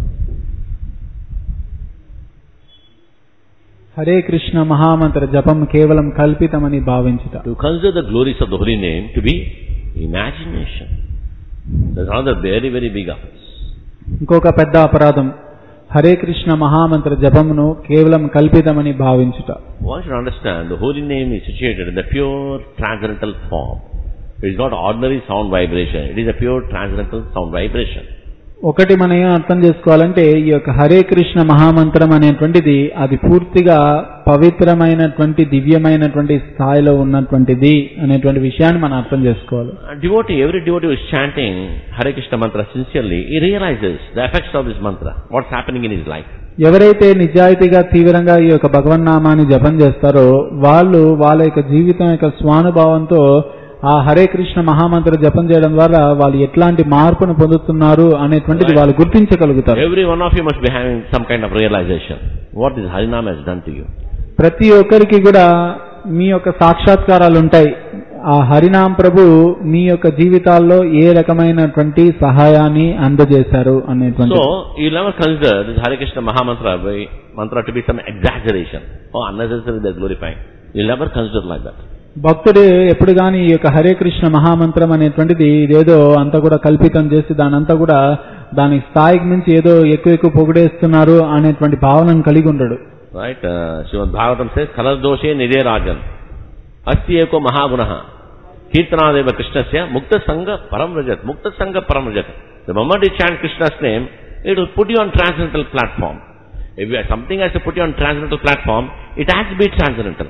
Hare Krishna మహామంత్ర జపం కేవలం కల్పితమని భావించుట To consider the glories of the holy name to be imagination. That's another very, very big offense. ఇంకొక పెద్ద అపరాధం హరే కృష్ణ మహామంత్ర జపమును కేవలం కల్పితమని భావించుట One should understand the holy name is situated in the pure transcendental form. It is not ordinary sound vibration. It is a pure transcendental sound vibration. ఒకటి మనం ఏం అర్థం చేసుకోవాలంటే ఈ యొక్క హరే కృష్ణ మహామంత్రం అనేటువంటిది అది పూర్తిగా పవిత్రమైనటువంటి దివ్యమైనటువంటి స్థాయిలో ఉన్నటువంటిది అనేటువంటి విషయాన్ని మనం అర్థం చేసుకోవాలి A devotee, every devotee who is chanting Hare Krishna mantra sincerely, he realizes the effects of this mantra, what's happening in his life. ఎవరైతే నిజాయితీగా తీవ్రంగా ఈ యొక్క భగవన్నామాన్ని జపం చేస్తారో వాళ్ళు వాళ్ళ యొక్క జీవితం యొక్క స్వానుభావంతో ఆ హరే కృష్ణ మహామంత్ర జపం చేయడం ద్వారా వాళ్ళు ఎట్లాంటి మార్పును పొందుతున్నారు అనేటువంటిది వాళ్ళు గుర్తించగలుగుతారు Every one of you must be having some kind of realization. What this Harinam has done to you. ప్రతి ఒక్కరికి కూడా మీ యొక్క సాక్షాత్కారాలు ఉంటాయి ఆ హరినామ్ ప్రభు మీ యొక్క జీవితాల్లో ఏ రకమైనటువంటి సహాయాన్ని అందజేశారు అనేటువంటి So, you'll never consider this Hare Krishna Mahamantra by, mantra to be some exaggeration or unnecessary they're glorifying. You'll never consider like that. భక్తుడు ఎప్పుడు గాని ఈ యొక్క హరే కృష్ణ మహామంత్రం అనేటువంటిది ఇదేదో అంతా కూడా కల్పితం చేసి దాని అంతా కూడా దాని స్థాయికి మించి ఏదో ఎక్కువ ఎక్కువ పొగిడేస్తున్నారు అనేటువంటి భావనను కలిగి ఉండడు Right? Uh, Srimad Bhagavatam says, Kalasdoshe nidhe rajan. Asti eko mahagunaha. Kirtanadeva Krishnasya mukta sangha param rajat. Mukta sangha param rajat. The moment you chant Krishna's name, it will put you on transcendental platform. If you have something has to put you on transcendental platform, it has to be transcendental.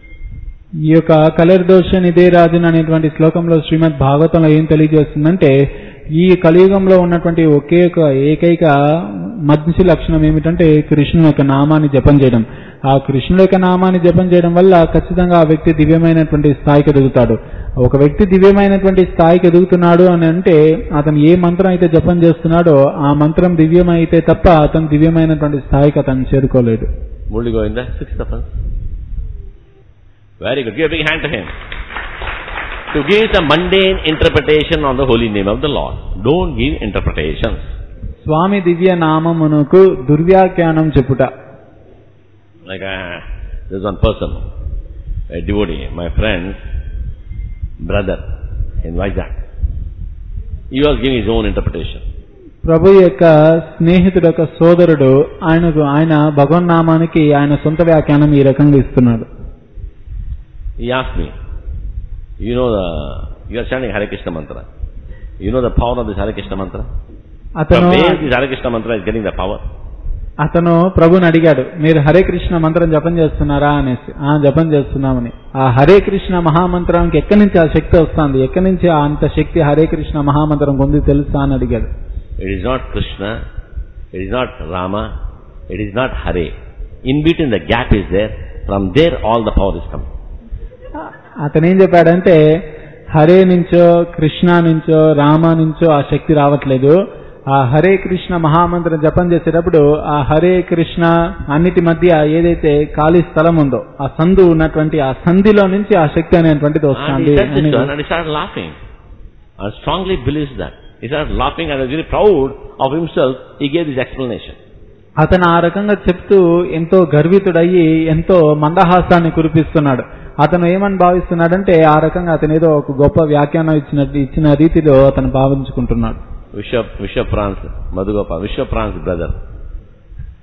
ఈ యొక్క కలర్దోష నిదే రాజన్ అనేటువంటి శ్లోకంలో శ్రీమద్ భాగవతంలో ఏం తెలియజేస్తుందంటే ఈ కలియుగంలో ఉన్నటువంటి ఒకే ఒక ఏకైక మంచి లక్షణం ఏమిటంటే కృష్ణుని యొక్క నామాన్ని జపం చేయడం ఆ కృష్ణుడి యొక్క నామాన్ని జపం చేయడం వల్ల ఖచ్చితంగా ఆ వ్యక్తి దివ్యమైనటువంటి స్థాయికి ఎదుగుతాడు ఒక వ్యక్తి దివ్యమైనటువంటి స్థాయికి ఎదుగుతున్నాడు అని అంటే అతను ఏ మంత్రం అయితే జపం చేస్తున్నాడో ఆ మంత్రం దివ్యమైతే తప్ప అతను దివ్యమైనటువంటి స్థాయికి అతను చేరుకోలేడు Murli Govinda, sixth offense. Very good. Give a big hand to him. To give the mundane interpretation on the holy name of the Lord. Don't give interpretations. స్వామి దివ్య నామమునకు దుర్వ్యాఖ్యానం చెప్పుట Like uh, there's one person, a devotee, my friend's brother in Vizag. He was giving his own interpretation. ప్రభు యొక్క స్నేహితుడు యొక్క సోదరుడు ఆయనకు ఆయన భగవన్నామానికి ఆయన సొంత వ్యాఖ్యానం ఈ రకంగా ఇస్తున్నాడు He asked me, you know the, you are chanting Hare Krishna mantra. You know the power of this Hare Krishna mantra? అతను From where this Hare Krishna mantra is getting the power? అతను ప్రభుని అడిగాడు మీరు హరే కృష్ణ మంత్రం జపం చేస్తున్నారా అనేసి ఆ జపం చేస్తున్నామని ఆ హరే కృష్ణ మహామంత్రానికి ఎక్కడి నుంచి ఆ శక్తి వస్తుంది ఎక్కడి నుంచి ఆ అంత శక్తి హరే కృష్ణ మహామంత్రం ఉంది తెలుసా అని అడిగాడు It is not Krishna, it is not Rama, it is not Hare. In between the gap is there, from there all the power is coming. అతను ఏం చెప్పాడంటే హరే నుంచో కృష్ణ నుంచో రామ నుంచో ఆ శక్తి రావట్లేదు ఆ హరే కృష్ణ మహామంత్రం జపం చేసేటప్పుడు ఆ హరే కృష్ణ అన్నిటి మధ్య ఏదైతే ఖాళీ స్థలం ఉందో ఆ సందు ఉన్నటువంటి ఆ సంధిలో నుంచి ఆ శక్తి అనేటువంటిది And వస్తుంది he said this అని one and he started laughing. I strongly believes that. He started laughing and was very proud of himself. He gave this explanation. అతను ఆ రకంగా చెప్తూ ఎంతో గర్వితుడయ్యి ఎంతో మందహాసాన్ని కురిపిస్తున్నాడు అతను ఏమని భావిస్తున్నాడంటే ఆ రకంగా అతను ఏదో ఒక గొప్ప వ్యాఖ్యానం ఇచ్చినట్టు ఇచ్చిన రీతిలో అతను భావించుకుంటున్నాడు Vishwa, Vishwa Pran's, Madhugopal, Vishwa Pran's brother.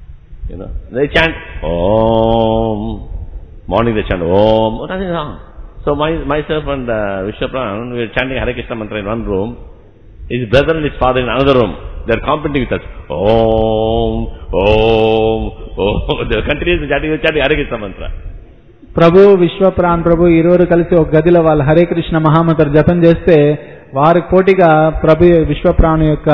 You know, they chant Om. Morning they chant Om. Nothing wrong. So my, myself and uh, Vishwapran, we were chanting Hare Krishna mantra in one room. His brother and his father in another room. They are competing with us. Om, Om, Om. They are continuously chanting, chanting Hare Krishna mantra. ప్రభు విశ్వప్రాణ్ ప్రభు ఇరువురు కలిసి ఒక గదిలో వాళ్ళు హరే కృష్ణ మహామంత్ర జపం చేస్తే వారికి పోటీగా ప్రభు విశ్వప్రాణు యొక్క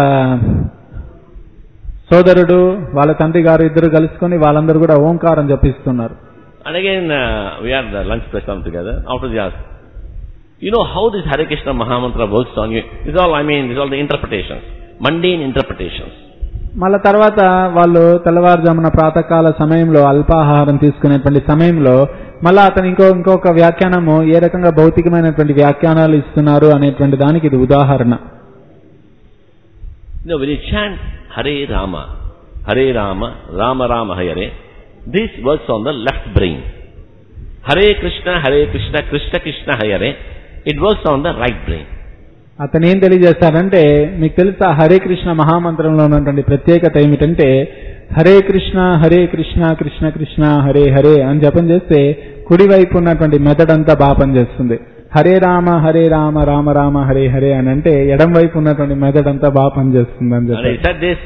సోదరుడు వాళ్ళ తండ్రి గారు ఇద్దరు కలుసుకొని వాళ్ళందరూ కూడా ఓంకారం జపిస్తున్నారు And again, uh, we had the lunch program together. After they asked, you know how this Hare Krishna Mahamantra works on you? This is all, I mean, this is all the interpretations. Mundane interpretations. మళ్ళా తర్వాత వాళ్ళు తెల్లవారుజామున ప్రాతకాల సమయంలో అల్పాహారం తీసుకునేటువంటి సమయంలో మళ్ళా అతను ఇంకో ఇంకొక వ్యాఖ్యానము ఏ రకంగా భౌతికమైనటువంటి వ్యాఖ్యానాలు ఇస్తున్నారు అనేటువంటి దానికి ఇది ఉదాహరణ You know, when you chant Hare Rama, Hare Rama, Rama Rama Hare, this works on the left brain. Hare Krishna, Hare Krishna, Krishna Krishna Hare, it works on the right brain. అతను ఏం తెలియజేస్తాడంటే మీకు తెలుసా హరే కృష్ణ మహామంత్రంలో ఉన్నటువంటి ప్రత్యేకత ఏమిటంటే హరే కృష్ణ హరే కృష్ణ కృష్ణ కృష్ణ హరే హరే అని జపం చేస్తే కుడివైపు ఉన్నటువంటి మెదడంతా బాగా పనిచేస్తుంది హరే రామ హరే రామ రామ రామ హరే హరే అని అంటే ఎడం వైపు ఉన్నటువంటి మెదడంతా బాగా పనిచేస్తుంది అని And చెప్పి he said this,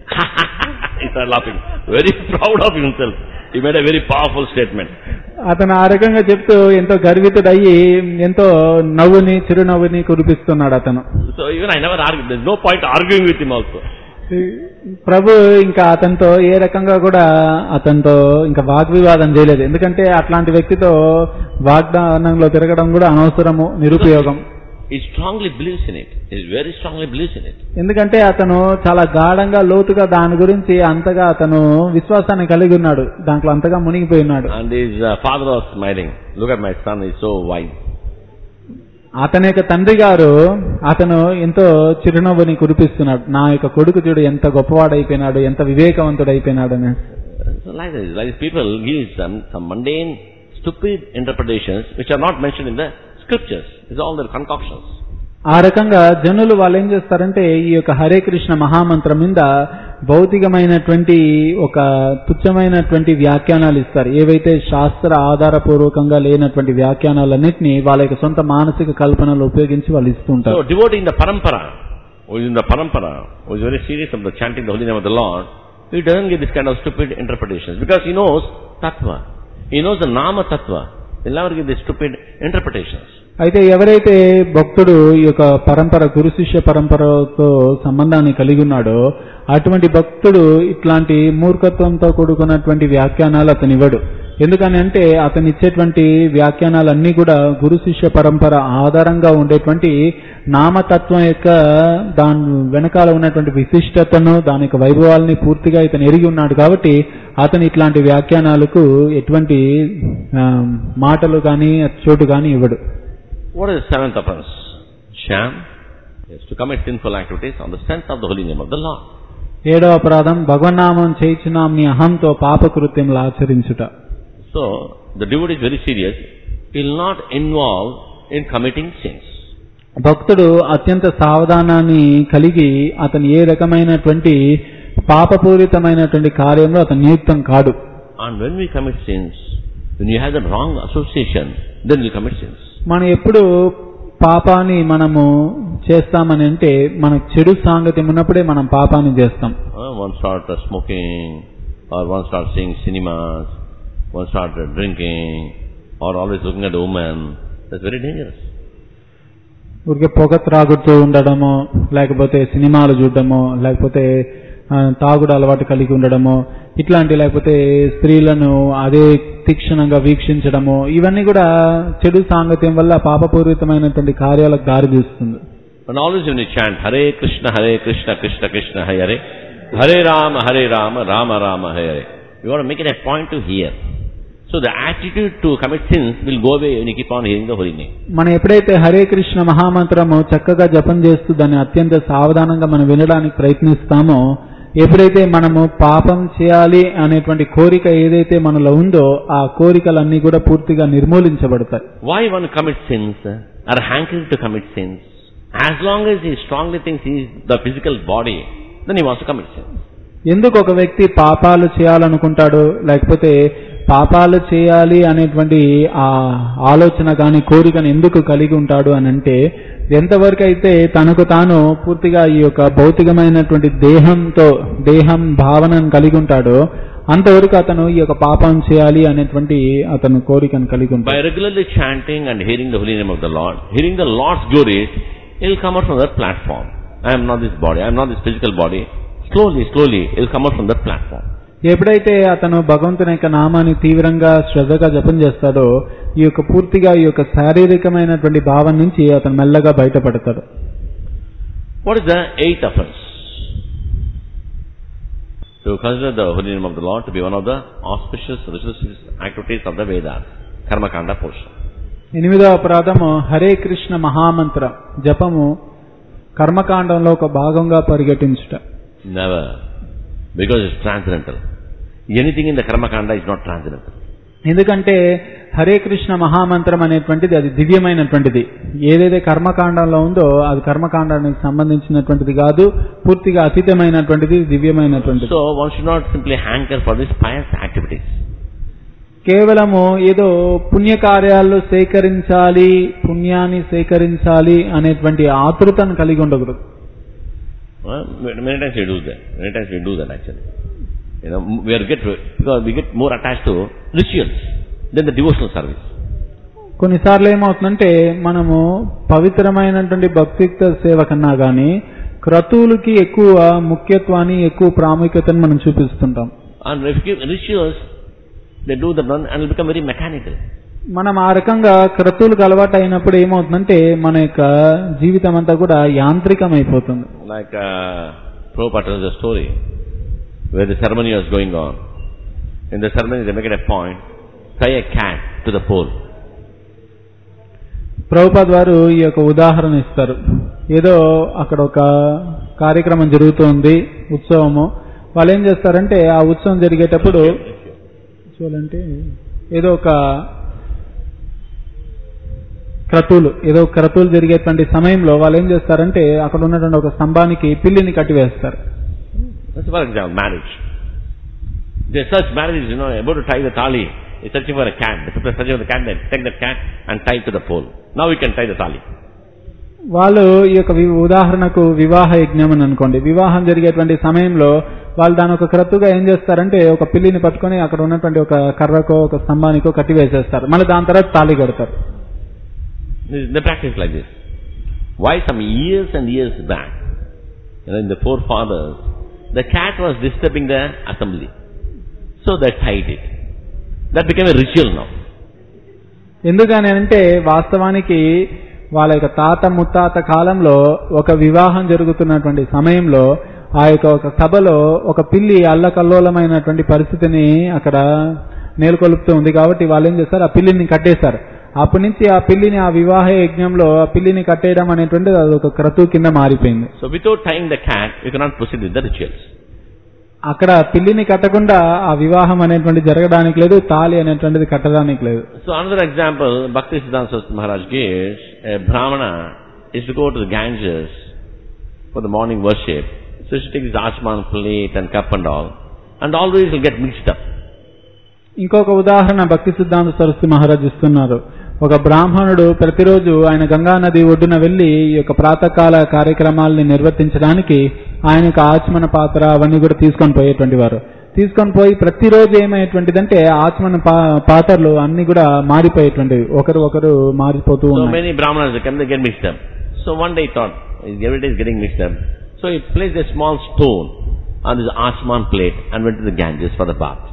he started laughing. Very proud of himself. He made a very powerful statement. అతను ఆ రకంగా చెప్తూ ఎంతో గర్వితుడయ్యి ఎంతో నవ్వుని చిరునవ్వుని కురిపిస్తున్నాడు అతను So even I never argued. There's no point arguing with him also. ప్రభు ఇంకా అతనితో ఏ రకంగా కూడా అతనితో ఇంకా వాగ్వివాదం చేయలేదు ఎందుకంటే అట్లాంటి వ్యక్తితో వాగ్దానంలో తిరగడం కూడా అనవసరము నిరుపయోగం He strongly believes in it. He very strongly believes in it. ఎందుకంటే అతను చాలా గాఢంగా లోతుగా దాని గురించి అంతగా అతను విశ్వాసాన్ని కలిగి ఉన్నాడు దాంట్లో అంతగా మునిగిపోయి ఉన్నాడు And his uh, father was smiling. Look at my son, he's so wise. అతని యొక్క తండ్రి గారు అతను ఎంతో చిరునవ్వుని కురిపిస్తున్నాడు నా యొక్క కొడుకు చూడు ఎంత గొప్పవాడైపోయినాడు ఎంత వివేకవంతుడైపోయినాడు అని So like this, like this people give some, some mundane, stupid interpretations which are not mentioned in the scriptures. It's all their concoctions. ఆ రకంగా జనులు వాళ్ళు ఏం చేస్తారంటే ఈ యొక్క హరే కృష్ణ మహామంత్రం మీద భౌతికమైనటువంటి ఒక తుచ్చమైనటువంటి వ్యాఖ్యానాలు ఇస్తారు ఏవైతే శాస్త్ర ఆధారపూర్వకంగా లేనటువంటి వ్యాఖ్యానాలన్నింటినీ వాళ్ళ యొక్క సొంత మానసిక కల్పనలు ఉపయోగించి వాళ్ళు ఇస్తూ So ఉంటారు devotee in the parampara, who is in the parampara, who is very serious about chanting the holy name of the Lord, he doesn't get this kind of stupid interpretations because he knows tattva. He knows the nama tattva. He'll never give these stupid interpretations. అయితే ఎవరైతే భక్తుడు ఈ యొక్క పరంపర గురు శిష్య పరంపరతో సంబంధాన్ని కలిగి ఉన్నాడో అటువంటి భక్తుడు ఇట్లాంటి మూర్ఖత్వంతో కూడుకున్నటువంటి వ్యాఖ్యానాలు అతను ఇవ్వడు ఎందుకని అంటే అతను ఇచ్చేటువంటి వ్యాఖ్యానాలన్నీ కూడా గురు శిష్య పరంపర ఆధారంగా ఉండేటువంటి నామతత్వం యొక్క దాని వెనకాల ఉన్నటువంటి విశిష్టతను దాని యొక్క వైభవాల్ని పూర్తిగా ఇతను ఎరిగి ఉన్నాడు కాబట్టి అతను ఇట్లాంటి వ్యాఖ్యానాలకు ఎటువంటి ఆ, మాటలు కానీ చోటు కానీ ఇవ్వడు What is the seventh offense? Sham is to commit sinful activities on the strength of the holy name of the Lord. ఏడో అపరాధం భగవన్నామం చేయించున్నాం నీ అహంతో పాపకృత్యములు ఆచరించుట So, the devotee is very serious. He will not involve in committing sins. భక్తుడు అత్యంత సావధానాన్ని కలిగి అతను ఏ రకమైనటువంటి పాపపూరితమైనటువంటి కార్యంలో అతను నియుక్తం కాడు And when we commit sins, when you have the wrong association, then we commit sins. మనం ఎప్పుడు పాపాన్ని మనము చేస్తామని అంటే మనకు చెడు సాంగత్యం ఉన్నప్పుడే మనం పాపాన్ని చేస్తాం Uh, one start uh, smoking, or one start seeing cinemas, one start uh, drinking, or always looking at a woman. That's very dangerous. ఊరికే పొగ త్రాగుతూ ఉండడము లేకపోతే సినిమాలు చూడడము లేకపోతే ఆ, తాగుడు అలవాటు కలిగి ఉండడము ఇట్లాంటి లేకపోతే స్త్రీలను అదే తీక్షణంగా వీక్షించడము ఇవన్నీ కూడా చెడు సాంగత్యం వల్ల పాపపూరితమైనటువంటి కార్యాలకు దారితీస్తుంది And always when you chant Hare Krishna, Hare Krishna, Krishna Krishna, Hare Hare Rama, Hare Rama, Rama Rama, Hare. You want to make it a point to hear. So the attitude to commit sins will go away when you keep on hearing the holy name. మనం ఎప్పుడైతే హరే కృష్ణ మహామంత్రము చక్కగా జపం చేస్తూ దాన్ని అత్యంత సావధానంగా మనం వినడానికి ప్రయత్నిస్తామో ఎప్పుడైతే మనము పాపం చేయాలి అనేటువంటి కోరిక ఏదైతే మనలో ఉందో ఆ కోరికలన్నీ కూడా పూర్తిగా నిర్మూలించబడతాయి Why one commits sins uh, or hankering to commit sins? As long as he strongly thinks he is the physical body, then he wants to commit sins. ఎందుకు ఒక వ్యక్తి పాపాలు చేయాలనుకుంటాడు లేకపోతే పాపాలు చేయాలి అనేటువంటి ఆ ఆలోచన కానీ కోరికను ఎందుకు కలిగి ఉంటాడు అని అంటే ఎంతవరకు అయితే తనకు తాను పూర్తిగా ఈ యొక్క భౌతికమైనటువంటి దేహంతో దేహం భావనను కలిగి ఉంటాడో అంతవరకు అతను ఈ యొక్క పాపం చేయాలి అనేటువంటి అతను కోరికను కలిగి ఉంటాడు By regularly chanting and hearing the holy name of the Lord, hearing the Lord's glories, he'll come out from that platform. I am not this body, I am not this physical body. Slowly, slowly, he'll come out from that platform. ఎప్పుడైతే అతను భగవంతుని యొక్క నామాన్ని తీవ్రంగా శ్రద్ధగా జపం చేస్తాడో ఈ యొక్క పూర్తిగా ఈ యొక్క శారీరకమైనటువంటి భావం నుంచి అతను మెల్లగా బయటపడతాడు What is the eighth offense? To consider the holy name of the Lord to be one of the auspicious religious activities of the Vedas, Karmakanda portion. ఎనిమిదవ అపరాధము హరే కృష్ణ మహామంత్ర జపము కర్మకాండంలో ఒక భాగంగా పరిగెట్టించుట Never. Because it's transcendental. Anything in the Karmakanda is not transcendental. ఎందుకంటే హరే కృష్ణ మహామంత్రం అనేటువంటిది అది దివ్యమైనటువంటిది ఏదైతే కర్మకాండంలో ఉందో అది కర్మకాండానికి సంబంధించినటువంటిది కాదు పూర్తిగా అతీతమైనటువంటిది దివ్యమైనటువంటిది So one should not simply hanker for these pious activities. కేవలము ఏదో పుణ్యకార్యాలు సేకరించాలి పుణ్యాన్ని సేకరించాలి అనేటువంటి ఆతృతను కలిగి ఉండకూడదు Well, many times we do that. Many times we do that actually. You know, we are get because we get more attached to rituals than the devotional service. కొన్నిసార్లు ఏమవుతుందంటే మనము పవిత్రమైనటువంటి భక్తియుక్త సేవ కన్నా గాని క్రతువులకి ఎక్కువ ముఖ్యత్వాన్ని ఎక్కువ ప్రాముఖ్యతను మనం చూపిస్తుంటాం And if you give rituals, they do that one and will become very mechanical. మనం ఆ రకంగా క్రతువులకు అలవాటు అయినప్పుడు ఏమవుతుందంటే మన యొక్క జీవితం అంతా కూడా యాంత్రికం అయిపోతుంది Like uh, Prabhupada tells a story where the ceremony was going on. In the ceremony, they make it a point, tie a cat to the pole. Prabhupad వారు ఈ యొక్క ఉదాహరణ ఇస్తారు ఏదో అక్కడ ఒక కార్యక్రమం జరుగుతోంది ఉత్సవము వాళ్ళు ఏం చేస్తారంటే ఆ ఉత్సవం జరిగేటప్పుడు చూడాలంటే ఏదో ఒక క్రతువులు ఏదో క్రతువులు జరిగేటువంటి సమయంలో వాళ్ళు ఏం చేస్తారంటే అక్కడ ఉన్నటువంటి ఒక స్తంభానికి పిల్లిని కట్టివేస్తారు That's for example, marriage. They search marriage, you know, about to tie the tali. They're searching for a cat. The people are searching for the cat, they take that cat and tie it to the pole. Now we can tie the tali. వాళ్ళు ఈ యొక్క వి- ఉదాహరణకు వివాహ యజ్ఞం అని అనుకోండి వివాహం జరిగేటువంటి సమయంలో వాళ్ళు దాని ఒక క్రతుగా ఏం చేస్తారంటే ఒక పిల్లిని పట్టుకొని అక్కడ ఉన్నటువంటి ఒక కర్రకో ఒక స్తంభానికో కట్టి వేసేస్తారు మళ్ళీ దాని తర్వాత తాళి కడతారు This- They practice like this. Why some years and years back, you know, in the forefathers, the cat was disturbing the assembly. So they tied it. That became a ritual now. ఎందుకని అంటే వాస్తవానికి వాళ్ళ యొక్క తాత ముత్తాత కాలంలో ఒక వివాహం జరుగుతున్నటువంటి సమయంలో ఆ యొక్క ఒక సభలో ఒక పిల్లి అల్లకల్లోలమైనటువంటి పరిస్థితిని అక్కడ నేలకొల్పుతూ ఉంది కాబట్టి వాళ్ళు ఏం చేస్తారు ఆ పిల్లిని కట్టేశారు అప్పటి నుంచి ఆ పిల్లిని ఆ వివాహ యజ్ఞంలో ఆ పిల్లిని కట్టేయడం అనేటువంటిది అది ఒక క్రతువు కింద మారిపోయింది So without tying the cat, you cannot proceed with the rituals. అక్కడ పిల్లిని కట్టకుండా ఆ వివాహం అనేటువంటిది జరగడానికి లేదు తాళి అనేటువంటిది కట్టడానికి లేదు So another example, Bhakti Siddhanta Saraswati Maharaj gives, a Brahmana is to go to the Ganges for the morning worship. So she takes his Ashman plate and cup and all, and always will get mixed up. ఇంకొక ఉదాహరణ భక్తి సిద్ధాంత సరస్వతి మహారాజ్ ఇస్తున్నారు ఒక బ్రాహ్మణుడు ప్రతిరోజు ఆయన గంగా నది ఒడ్డున వెళ్లి ఈ యొక్క ప్రాతకాల కార్యక్రమాల్ని నిర్వర్తించడానికి ఆయన యొక్క ఆచమన పాత్ర అవన్నీ కూడా తీసుకొని పోయేటువంటి వారు తీసుకొని పోయి ప్రతిరోజు ఏమయ్యేటువంటిదంటే ఆచమన పా- పాత్రలు అన్ని కూడా మారిపోయేటువంటివి ఒకరు ఒకరు మారిపోతూ So ఉన్నాయి many Brahmanas they come, they get mixed up. So one day he thought, every day is getting mixed up. So he placed a small stone on this Ashman plate and went to the Ganges for the bath.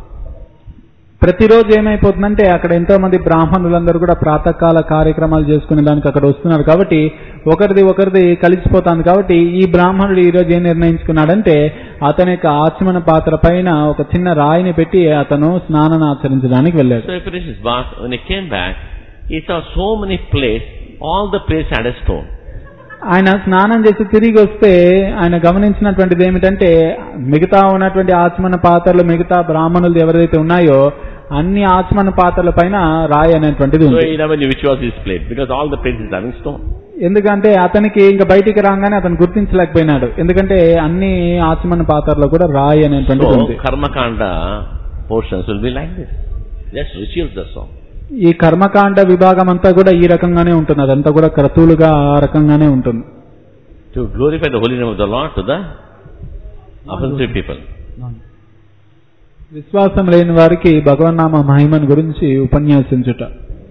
ప్రతిరోజు ఏమైపోతుందంటే అక్కడ ఎంతో మంది బ్రాహ్మణులందరూ కూడా ప్రాతకాల కార్యక్రమాలు చేసుకునే దానికి అక్కడ వస్తున్నారు కాబట్టి ఒకరిది ఒకరిది కలిసిపోతుంది కాబట్టి ఈ బ్రాహ్మణుడు ఈ రోజు ఏం నిర్ణయించుకున్నాడంటే అతని యొక్క ఆచమన పాత్ర పైన ఒక చిన్న రాయిని పెట్టి అతను స్నానం ఆచరించడానికి వెళ్ళాడు So he finished his bath. When he came back, he saw so many plates, all the plates had a stone. ఆయన స్నానం చేసి తిరిగి వస్తే ఆయన గమనించినటువంటిది ఏమిటంటే మిగతా ఉన్నటువంటి ఆచమన పాత్రలు మిగతా బ్రాహ్మణులు ఎవరైతే ఉన్నాయో అన్ని ఆచమన పాత్రల పైన రాయి అనేటువంటిది So ఉంది he never knew which was his plate because all the plates is having stone. ఎందుకంటే అతనికి ఇంకా బయటికి రాగానే అతను గుర్తించలేకపోయినాడు ఎందుకంటే అన్ని ఆచమన పాత్రలో కూడా రాయి అనేటువంటిది So, ఉంది Karmakanda portions will be like this. Just rituals, that's all. ఈ కర్మకాండ విభాగం అంతా కూడా ఈ రకంగానే ఉంటుంది అదంతా కూడా క్రతువులుగా ఆ రకంగానే ఉంటుంది To glorify the holy name of the Lord to the offensive people. విశ్వాసం లేని వారికి భగవన్నామ మహిమను గురించి ఉపన్యాసించుట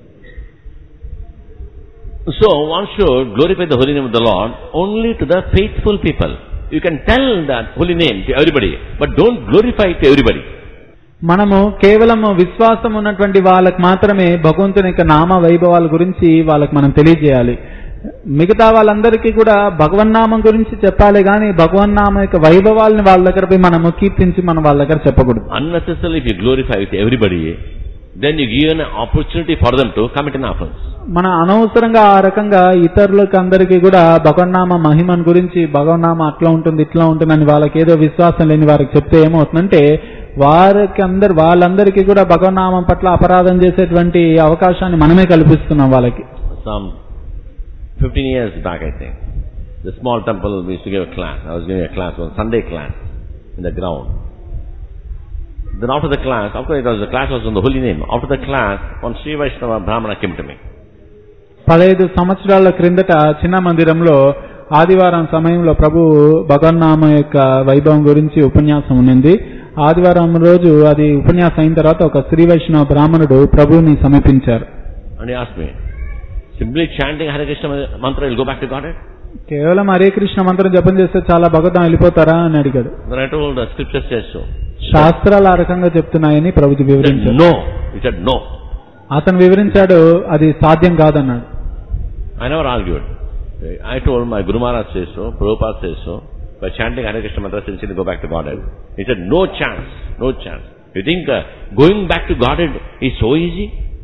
So one should glorify the holy name of the Lord only to the faithful people. You can tell that holy name to everybody, but don't glorify it to everybody. మనము కేవలం విశ్వాసం ఉన్నటువంటి వాళ్ళకి మాత్రమే భగవంతుని యొక్క నామ వైభవాల గురించి వాళ్ళకి మనం తెలియజేయాలి మిగతా వాళ్ళందరికీ కూడా భగవన్నామం గురించి చెప్పాలి కానీ భగవన్నామం యొక్క వైభవాల్ని వాళ్ళ దగ్గర పోయి మనము కీర్తించి మనం వాళ్ళ దగ్గర చెప్పకూడదు Unnecessarily, if you glorify it to everybody, then you give an opportunity for them to commit an offense. మన అనవసరంగా ఆ రకంగా ఇతరులకు అందరికీ కూడా భగవన్నామ మహిమను గురించి భగవన్నామ అట్లా ఉంటుంది ఇట్లా ఉంటుందని వాళ్ళకి ఏదో విశ్వాసం లేని వారికి చెప్తే ఏమవుతుందంటే వారికి అందరు వాళ్ళందరికీ కూడా భగవన్నామం పట్ల అపరాధం చేసేటువంటి అవకాశాన్ని మనమే కల్పిస్తున్నాం వాళ్ళకి Some 15 years back, I think, the small temple we used to give a class. I was giving a class, one Sunday class in the ground. Then after the class, of course it was, the class was on the holy name. After the class, one Sri Vaishnava Brahmana came to me. పదహైదు సంవత్సరాల క్రిందట చిన్న మందిరంలో ఆదివారం సమయంలో ప్రభు భగవన్నామ యొక్క వైభవం గురించి ఉపన్యాసం ఉన్నింది ఆదివారం రోజు అది ఉపన్యాసం అయిన తర్వాత ఒక శ్రీ వైష్ణవ బ్రాహ్మణుడు ప్రభువుని సమీపించారు And he asked me, simply chanting Hare Krishna mantra, you'll go back to Godhead? కేవలం హరే కృష్ణ మంత్రం జపం చేస్తే చాలా భగవతం వెళ్ళిపోతారా అని అడిగాడు Then I told the scripture says so. శాస్త్రాలు ఆ రకంగా చెప్తున్నాయని ప్రభుజీ He said, వివరించారు no. He said, no. అతను వివరించాడు అది సాధ్యం కాదన్నాడు I never argued. I told my Guru Maharaj says so, Prabhupada says so. By chanting Hare Krishna mantra, sincerely go back to Godhead. He said, no chance, no chance. You think uh, going back to Godhead is so easy?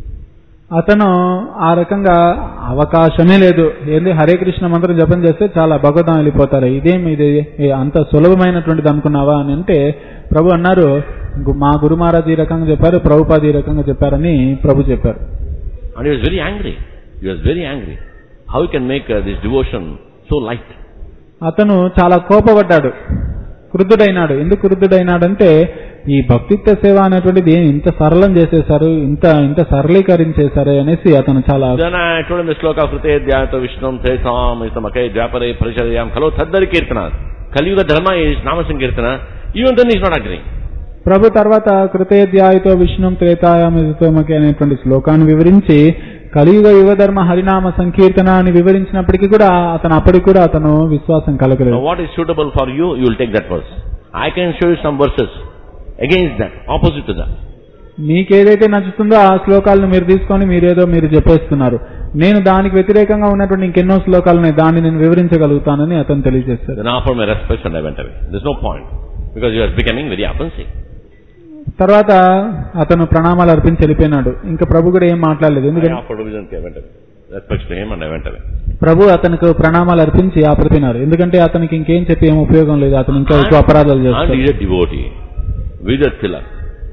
అతను ఆ రకంగా అవకాశమే లేదు ఏంది హరే కృష్ణ మంత్రం జపం చేస్తే చాలా భగవతం వెళ్ళిపోతారు ఇదేం ఇది ఏ అంత సులభమైనటువంటిది అనుకున్నావా అని అంటే ప్రభు అన్నారు గు- మా గురు మహారాజ్ ఈ రకంగా చెప్పారు ప్రభుపాద ఈ రకంగా చెప్పారని ప్రభు చెప్పారు And he was very angry. He was very angry. How you can make uh, this devotion so light? అతను చాలా కోపపడ్డాడు క్రుద్ధుడైనాడు ఎందుకు క్రుద్ధుడైనాడంటే ఈ భక్తిత్వ సేవ అనేటువంటిది ఏం ఇంత సరళం చేసేశారు ఇంత ఇంత సరళీకరించేశారు అనేసి అతను చాలా Then I told him the sloka krute dhyata vishnum tesam isamake dhyapare parishadayam khalo thaddari kirtana. Kaliyuga dharma is nama sankirtana. Even then he is not agreeing. ప్రభు తర్వాత కృతయధ్యాయతో విష్ణుం త్రేతాయామితోమకి అనేటువంటి శ్లోకాన్ని వివరించి కలియుగ యువధర్మ హరినామ సంకీర్తన అని వివరించినప్పటికీ కూడా అతను అప్పటికి కూడా అతను విశ్వాసం Now కలగలేదు what is suitable for you, you will take that verse. I can show you some verses against that, opposite to that. మీకేదైతే నచ్చుతుందో ఆ శ్లోకాలను మీరు తీసుకొని మీరేదో మీరు చెప్పేస్తున్నారు నేను దానికి వ్యతిరేకంగా ఉన్నటువంటి ఇంకెన్నో శ్లోకాలు ఉన్నాయి దాన్ని నేను వివరించగలుగుతానని అతను తెలియజేశారు Then I offered my respect and I went away. There's no point. Because you are becoming very offensive. తర్వాత అతను ప్రణామాలు అర్పించి వెళ్ళిపోయినాడు ఇంకా ప్రభు కూడా ఏం మాట్లాడలేదు I ఎందుకంటే offered obedience, I went away. Respect to him and I went away. ప్రభు అతనికి ప్రణామాలు అర్పించి ఆపడిపోయినారు ఎందుకంటే అతనికి ఇంకేం చెప్పి ఏం ఉపయోగం లేదు అతను ఇంకా ఎక్కువ అపరాధాలు And చేస్తాడు he is a devotee. With a tilak.